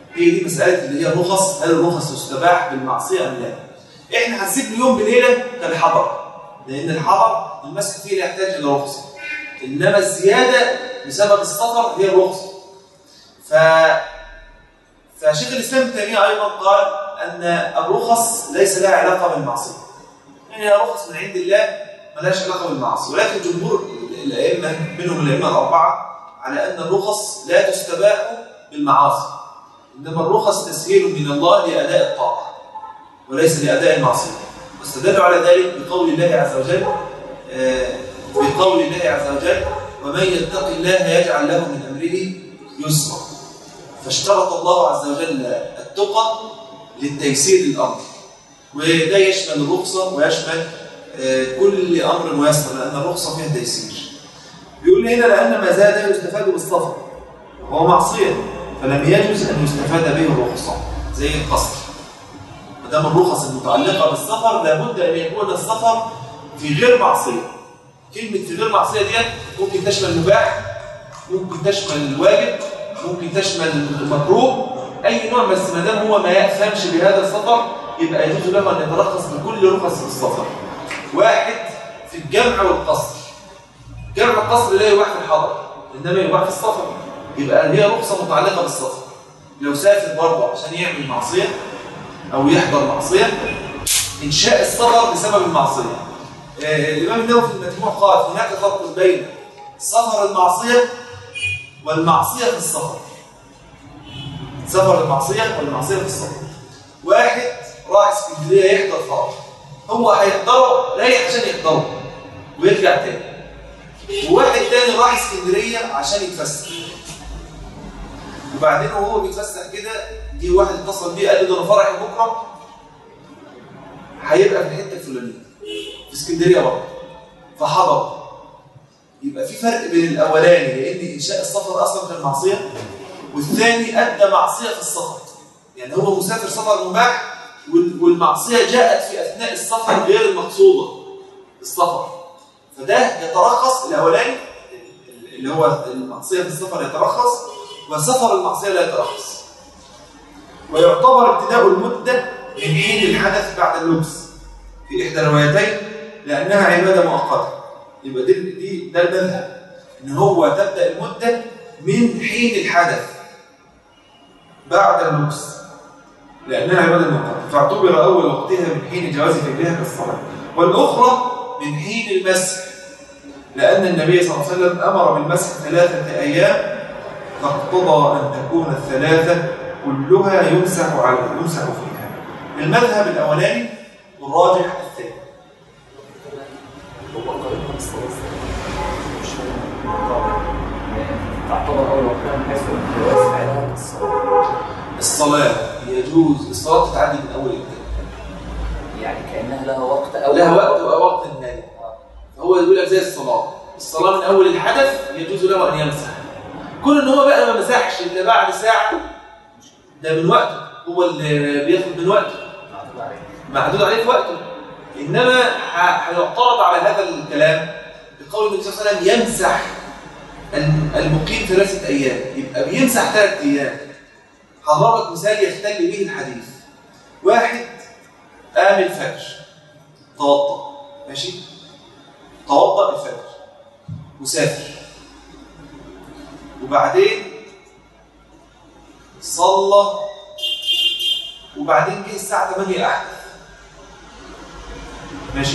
هي دي مساله اللي هي الرخص هل الرخص تستباح بالمعصيه ام لا احنا هنسيب اليوم بليله كالحضر لان الحضر المسح فيه لا يحتاج الى رخصه انما الزياده بسبب السفر هي الرخصه ف فشيخ الاسلام ابن تيميه ايضا قال ان الرخص ليس لها علاقه بالمعصيه يعني هي رخص من عند الله ملهاش علاقه بالمعصيه ولكن جمهور الائمه منهم الائمه الاربعه على ان الرخص لا تستباح بالمعاصي انما الرخص تسهيل من الله لاداء الطاعه وليس لاداء المعصيه واستدلوا على ذلك بقول الله عز وجل آه، بقول الله عز وجل ومن يتق الله يجعل له من امره يسرا فاشترط الله عز وجل التقى للتيسير الامر وده يشمل الرخصه ويشمل آه، كل امر ميسر لان الرخصه فيها تيسير بيقول هنا لان ما زاد يستفاد بالسفر وهو معصيه فلم يجوز ان يستفاد به الرخصه زي القصر ما دام الرخص المتعلقه بالسفر لابد ان يكون السفر في غير معصيه كلمه في غير معصيه ديت ممكن تشمل المباح ممكن تشمل الواجب ممكن تشمل المكروه اي نوع بس ما دام هو ما يأثمش بهذا السفر يبقى يجوز له ان يترخص بكل رخص السفر واحد في الجمع والقصر جمع القصر لا يباح في الحضر انما يباح في السفر يبقى هي رخصه متعلقه بالسفر لو سافر برضه عشان يعمل معصيه او يحضر معصيه انشاء السفر بسبب المعصيه آه، الامام النووي في المجموع قال هناك فرق بين سفر المعصيه والمعصيه في السفر سفر المعصيه والمعصيه في السفر واحد راح اسكندريه يحضر فرح هو هيحضره رايح عشان يحضره ويرجع تاني وواحد تاني راح اسكندريه عشان يتفسح وبعدين وهو بيتفسح كده جه واحد اتصل بيه قال له ده انا فرحي بكره هيبقى في الحته الفلانيه في اسكندريه برضه فحضر يبقى في فرق بين الاولاني لان انشاء السفر اصلا كان معصيه والثاني ادى معصيه في السفر يعني هو مسافر سفر مباح وال- والمعصيه جاءت في اثناء السفر غير المقصوده السفر فده يترخص الاولاني اللي هو المعصيه في السفر يترخص وسفر المعصيه لا يترخص ويعتبر ابتداء المده من حين الحدث بعد اللبس في احدى الروايتين لانها عباده مؤقته يبقى دي, دي ده المذهب ان هو تبدا المده من حين الحدث بعد اللبس لانها عباده مؤقته فاعتبر اول وقتها من حين جواز فعلها كالصلاه والاخرى من حين المسح لان النبي صلى الله عليه وسلم امر بالمسح ثلاثه ايام فاقتضى ان تكون الثلاثه كلها يمسح على يمسح فيها المذهب الاولاني والراجح الثاني هو قريبا الصلاة مش تعتبر أول وقتها من حيث الجواز فعلها الصلاة الصلاه يجوز الصلاه تتعدي من اول الثاني يعني كأنها لها وقت أو لها وقت ووقت النهي فهو يقول لك زي الصلاه الصلاه من اول الحدث يجوز له ان يمسح كون ان هو بقى ما مسحش الا بعد ساعه ده من وقته هو اللي بياخد من وقته معتبر عليه محدود عليه في وقته انما ح- هيعترض على هذا الكلام بقول النبي صلى الله عليه وسلم يمسح الم- المقيم ثلاثه ايام يبقى بيمسح ثلاث ايام هضرب لك مثال يختل به الحديث واحد قام الفجر توضا ماشي توضا الفجر وسافر وبعدين صلى وبعدين جه الساعه 8 احدث ماشي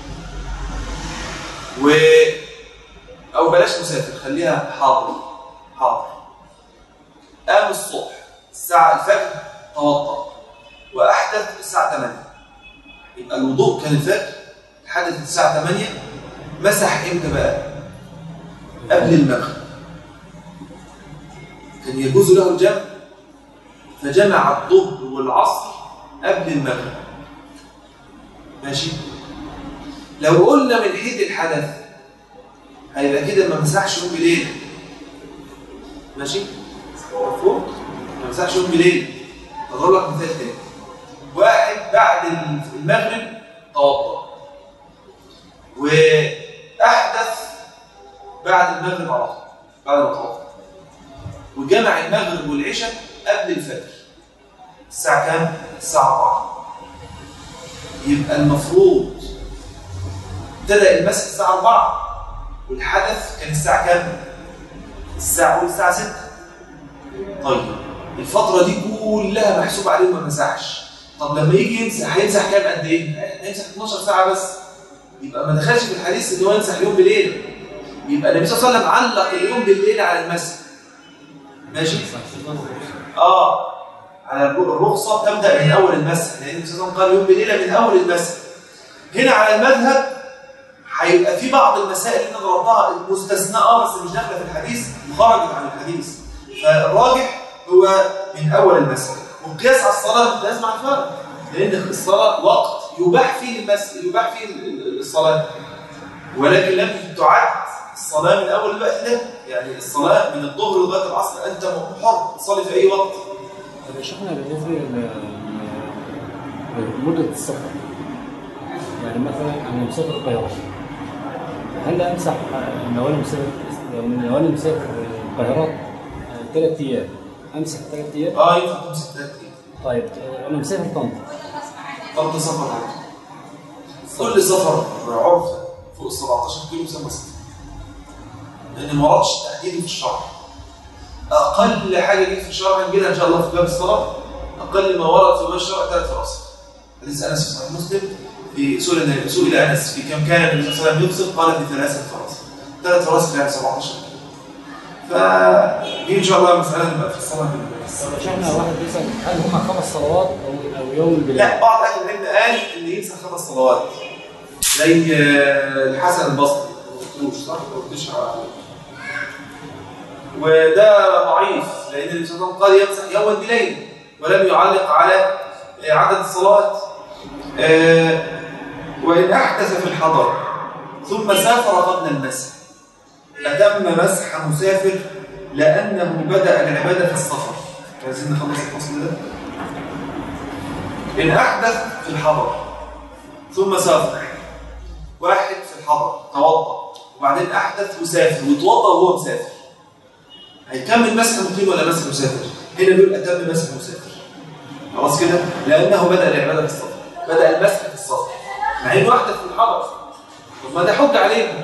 و او بلاش مسافر خليها حاضر حاضر قام الصبح الساعه الفجر توضا واحدث الساعه 8 يبقى الوضوء كان الفجر حدث الساعه 8 مسح امتى بقى قبل المغرب كان يجوز له الجمع فجمع الظهر والعصر قبل المغرب ماشي لو قلنا من حيث الحدث هيبقى كده ما مسحش يوم بليل ماشي مفهوم ما مسحش يوم بليل اضرب لك مثال تاني واحد بعد المغرب توضا واحدث بعد المغرب على طول بعد ما توضا وجمع المغرب والعشاء قبل الفجر الساعة كام؟ الساعة 4 يبقى المفروض ابتدأ المسح الساعة 4 والحدث كان الساعة كام؟ الساعة قول الساعة 6 طيب الفترة دي كلها محسوب عليه وما مسحش طب لما يجي يمسح هيمسح كام قد ايه؟ هيمسح 12 ساعة بس يبقى ما دخلش في الحديث ان هو يمسح اليوم بليلة يبقى النبي صلى الله عليه وسلم علق اليوم بالليل على المسح ماشي؟ اه على الرخصة تبدأ من أول المسح لأن النبي صلى الله عليه وسلم قال يوم بليلة من أول المسح هنا على المذهب هيبقى في بعض المسائل اللي انا ضربتها مستثناء بس مش داخله في الحديث وخرجت عن الحديث فالراجح هو من اول المسح والقياس على الصلاه لازم على الفرق لان الصلاه وقت يباح فيه المس يباح فيه الصلاه ولكن لم تعد الصلاه من اول الوقت ده يعني الصلاه من الظهر لغايه العصر انت حر تصلي في اي وقت طب يا شيخنا بالنسبه ل- لمده السفر يعني مثلا انا مسافر القاهره هل امسح لو انا مسافر لو انا مسافر القاهره ثلاث ايام امسح ثلاث ايام اه ينفع تمسك ثلاث ايام طيب انا مسافر طنطا فرض سفر عادي كل سفر عرف فوق ال 17 كيلو يسمى سفر لان ما وردش تحديده في الشرع اقل حاجه جت في الشرع هنجيلها ان شاء الله في باب الصلاه اقل ما ورد في باب الشرع ثلاث فراسخ حديث انس في صحيح مسلم في سئل النبي سئل انس في كم كان النبي صلى الله عليه وسلم يغسل قال في ثلاثه فراسخ ثلاث فراسخ يعني 17 كيلو فدي ان شاء الله مساله نبقى في الصلاه طب يا شيخنا واحد بيسال هل هم خمس صلوات او او يوم بالليل؟ لا بعض اهل العلم قال ان يمسح خمس صلوات زي آه، الحسن البصري ما قلتوش صح؟ ما قلتوش على- وده ضعيف لان النبي صلى الله عليه وسلم قال يمسح يوما بليل ولم يعلق على آه، عدد الصلوات آه، وان احدث في الحضر ثم سافر قبل المسح اتم مسح مسافر لانه بدا العباده في السفر عايزين نخلص الفصل ده إن أحدث في الحضر ثم سافر واحد في الحضر توضأ وبعدين أحدث وسافر وتوضأ وهو مسافر هيكمل مسح مقيم ولا مسح مسافر؟ هنا بيقول أتم مسح مسافر خلاص كده؟ لأنه بدأ العبادة في السفر بدأ المسح في السفر مع إنه أحدث في الحضر طب ما ده حج عليهم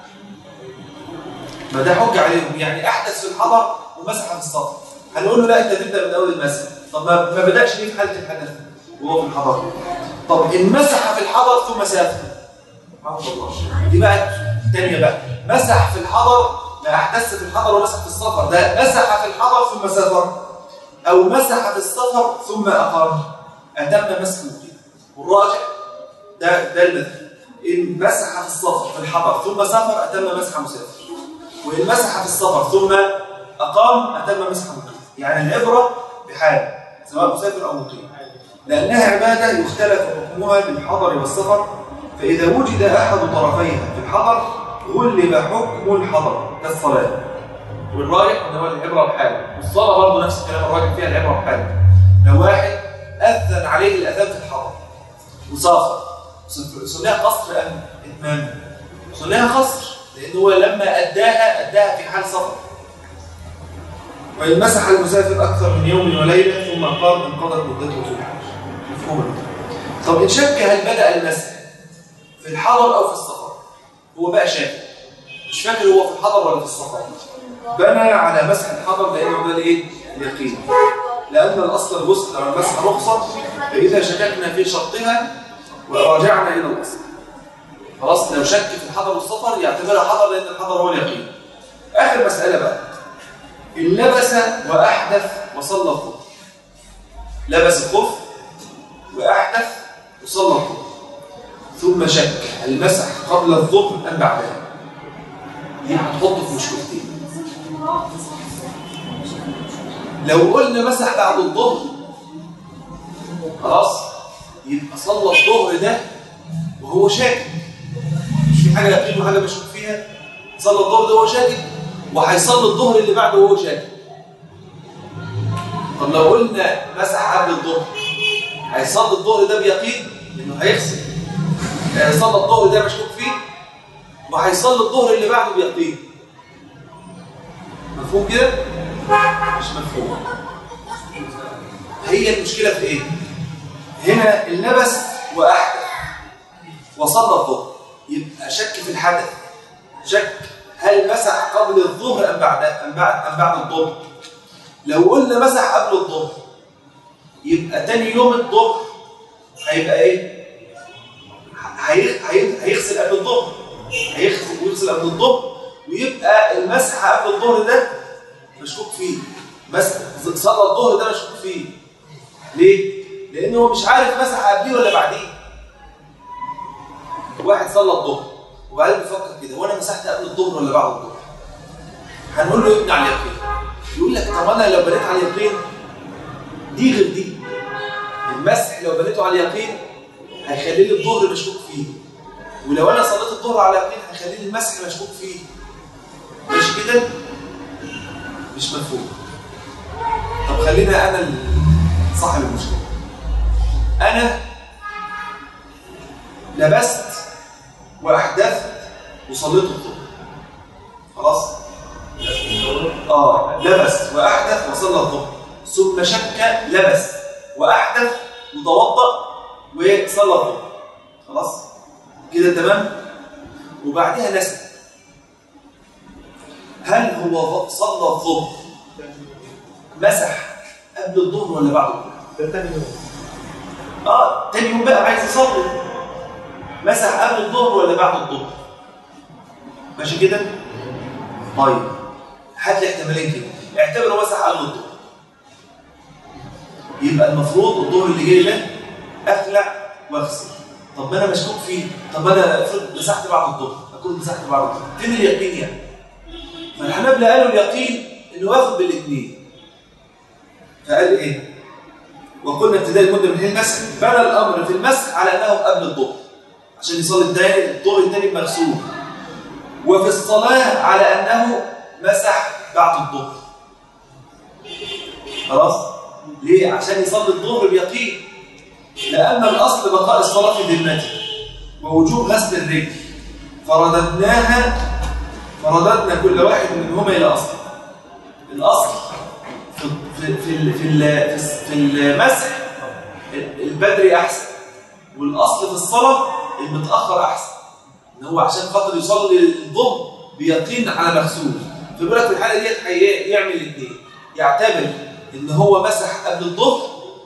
ما ده حج عليهم يعني أحدث في الحضر ومسح في السفر هنقول له لا أنت تبدأ من أول المسح طب ما ما بدأش ليه في حالة الحدث وهو في الحضر طب إن مسح في الحضر ثم سافر سبحان الله دي بقى الثانية بقى مسح في الحضر ما أحدث في الحضر ومسح في السفر ده مسح في الحضر ثم سافر أو مسح في السفر ثم أقام أتم مسح مقيم والراجع ده ده المذهب إن مسح في السفر في الحضر ثم سافر أتم مسح مسافر وإن مسح في السفر ثم أقام أتم مسح مقيم يعني العبرة بحال سواء مسافر أو مقيم لأنها عبادة يختلف حكمها بالحضر والسفر فإذا وجد أحد طرفيها في الحضر غلب حكم الحضر كالصلاة والراجح ان هو العبره بحاله والصلاه برضه نفس الكلام الراجح فيها العبره بحاله لو واحد اذن عليه الاذان في الحضر وسافر صليها قصر ام اتمام صليها قصر لان هو لما اداها اداها في حال سفر وان مسح المسافر اكثر من يوم وليله ثم قام انقضت مدته في الحج مفهوم طب ان شك هل بدا المسح في الحضر او في السفر هو بقى شاك مش فاكر هو في الحضر ولا في السفر بنى على مسح الحضر لانه ده الايه اليقين لان الاصل الغسل على المسح رخصه فاذا شككنا في شرطها ورجعنا الى الاصل خلاص لو شك في الحضر والسفر يعتبرها حضر لان الحضر هو اليقين اخر مساله بقى ان لبس واحدث وصلى الظهر لبس الخف واحدث وصلى الظهر ثم شك هل مسح قبل الظهر ام بعدها دي هتحطه في مشكلتين لو قلنا مسح بعد الظهر خلاص يبقى صلى الظهر ده وهو شاكك مش في حاجه يقين وحاجه مشكوك فيها صلى الظهر ده وهو شاكك وهيصلي الظهر اللي بعده وهو شاكك طب لو قلنا مسح قبل الظهر هيصلي الظهر ده بيقين انه هيغسل صلى الظهر ده مشكوك فيه وهيصلي الظهر اللي بعده بيقين مفهوم كده؟ مش مفهوم هي المشكله في ايه هنا اللبس واحدث وصلى الظهر يبقى شك في الحدث شك هل مسح قبل الظهر ام بعد ام بعد ام بعد الظهر لو قلنا مسح قبل الظهر يبقى تاني يوم الظهر هيبقى ايه هي- هي- هيغسل قبل الظهر هيغسل ويغسل قبل الظهر ويبقى المسح قبل الظهر ده مشكوك فيه بس صلى الظهر ده مشكوك فيه ليه؟ لأنه هو مش عارف مسح قبليه ولا بعديه واحد صلى الظهر وبعدين بيفكر كده وانا مسحت قبل الظهر ولا بعد الظهر هنقول له ابني على اليقين يقول لك طب انا لو بنيت على اليقين دي غير دي المسح لو بنيته على اليقين هيخلي لي الظهر مشكوك فيه ولو انا صليت الظهر على يقين هيخلي لي المسح مشكوك فيه مش كده مش مفهوم طب خلينا انا ال- صاحب المشكله انا لبست واحدثت وصليت الظهر خلاص اه لبس واحدث وصلى الظهر ثم شك لبس واحدث وتوضا وصلى الظهر خلاص كده تمام وبعدها نسي هل هو صلى الظهر مسح قبل الظهر ولا بعد الظهر ده تاني يوم اه تاني يوم بقى عايز يصلي مسح قبل الظهر ولا بعد الظهر ماشي كده طيب هات لي احتمالين كده اعتبره مسح قبل الظهر يبقى المفروض الظهر اللي جاي ده اخلع واغسل طب ما انا مشكوك فيه طب انا افرض مسحت بعد الظهر اكون مسحت بعد الظهر فين اليقين يعني فالحنابلة قالوا اليقين انه واخد بالاثنين فقال ايه وقلنا ابتداء المده من حين المسح بنى الامر في المسح على انه قبل الظهر عشان يصلي الثاني الظهر الثاني بمغسول وفي الصلاه على انه مسح بعد الظهر خلاص ليه عشان يصلي الظهر بيقين لان الاصل بقاء الصلاه في ذمته ووجوب غسل الرجل فرددناها فرددنا كل واحد منهما الى اصله الاصل في في في في ال- في المسح البدري احسن والاصل في الصلاه المتاخر احسن ان هو عشان خاطر يصلي الظهر بيقين على مغسول فبيقول لك في الحاله ديت هي- يعمل الاثنين يعتبر ان هو مسح قبل الظهر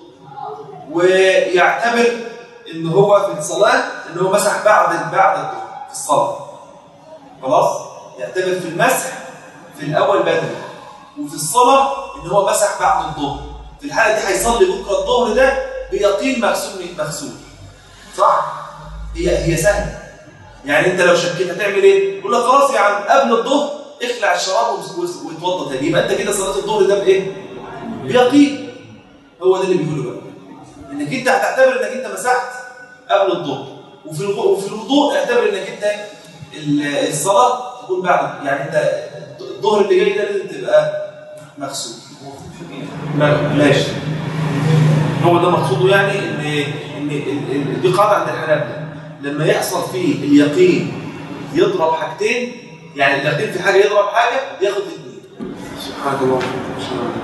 ويعتبر ان هو في الصلاه ان هو مسح بعد بعد الظهر في الصلاه خلاص يعتبر في المسح في الاول بدري وفي الصلاه ان هو مسح بعد الظهر في الحاله دي هيصلي بكره الظهر ده بيقين مغسول من مغسول صح هي هي سهله يعني انت لو شكيت هتعمل ايه تقول لك خلاص يا عم قبل الظهر اخلع الشراب وس- واتوضى تاني يبقى انت كده صلاه الظهر ده بايه بيقين هو ده اللي بيقوله بقى انك انت هتعتبر انك انت مسحت قبل الظهر وفي الغ- وفي الوضوء اعتبر انك انت ال- الصلاه تكون بعد يعني انت الظهر اللي جاي ده لازم تبقى مغسول ما- ماشي هو ده مقصوده يعني ان ان ال- ال- دي قاعده عند الحنابلة لما يحصل فيه اليقين يضرب حاجتين يعني اليقين في حاجه يضرب حاجه ياخد الاثنين سبحانك اللهم وبحمدك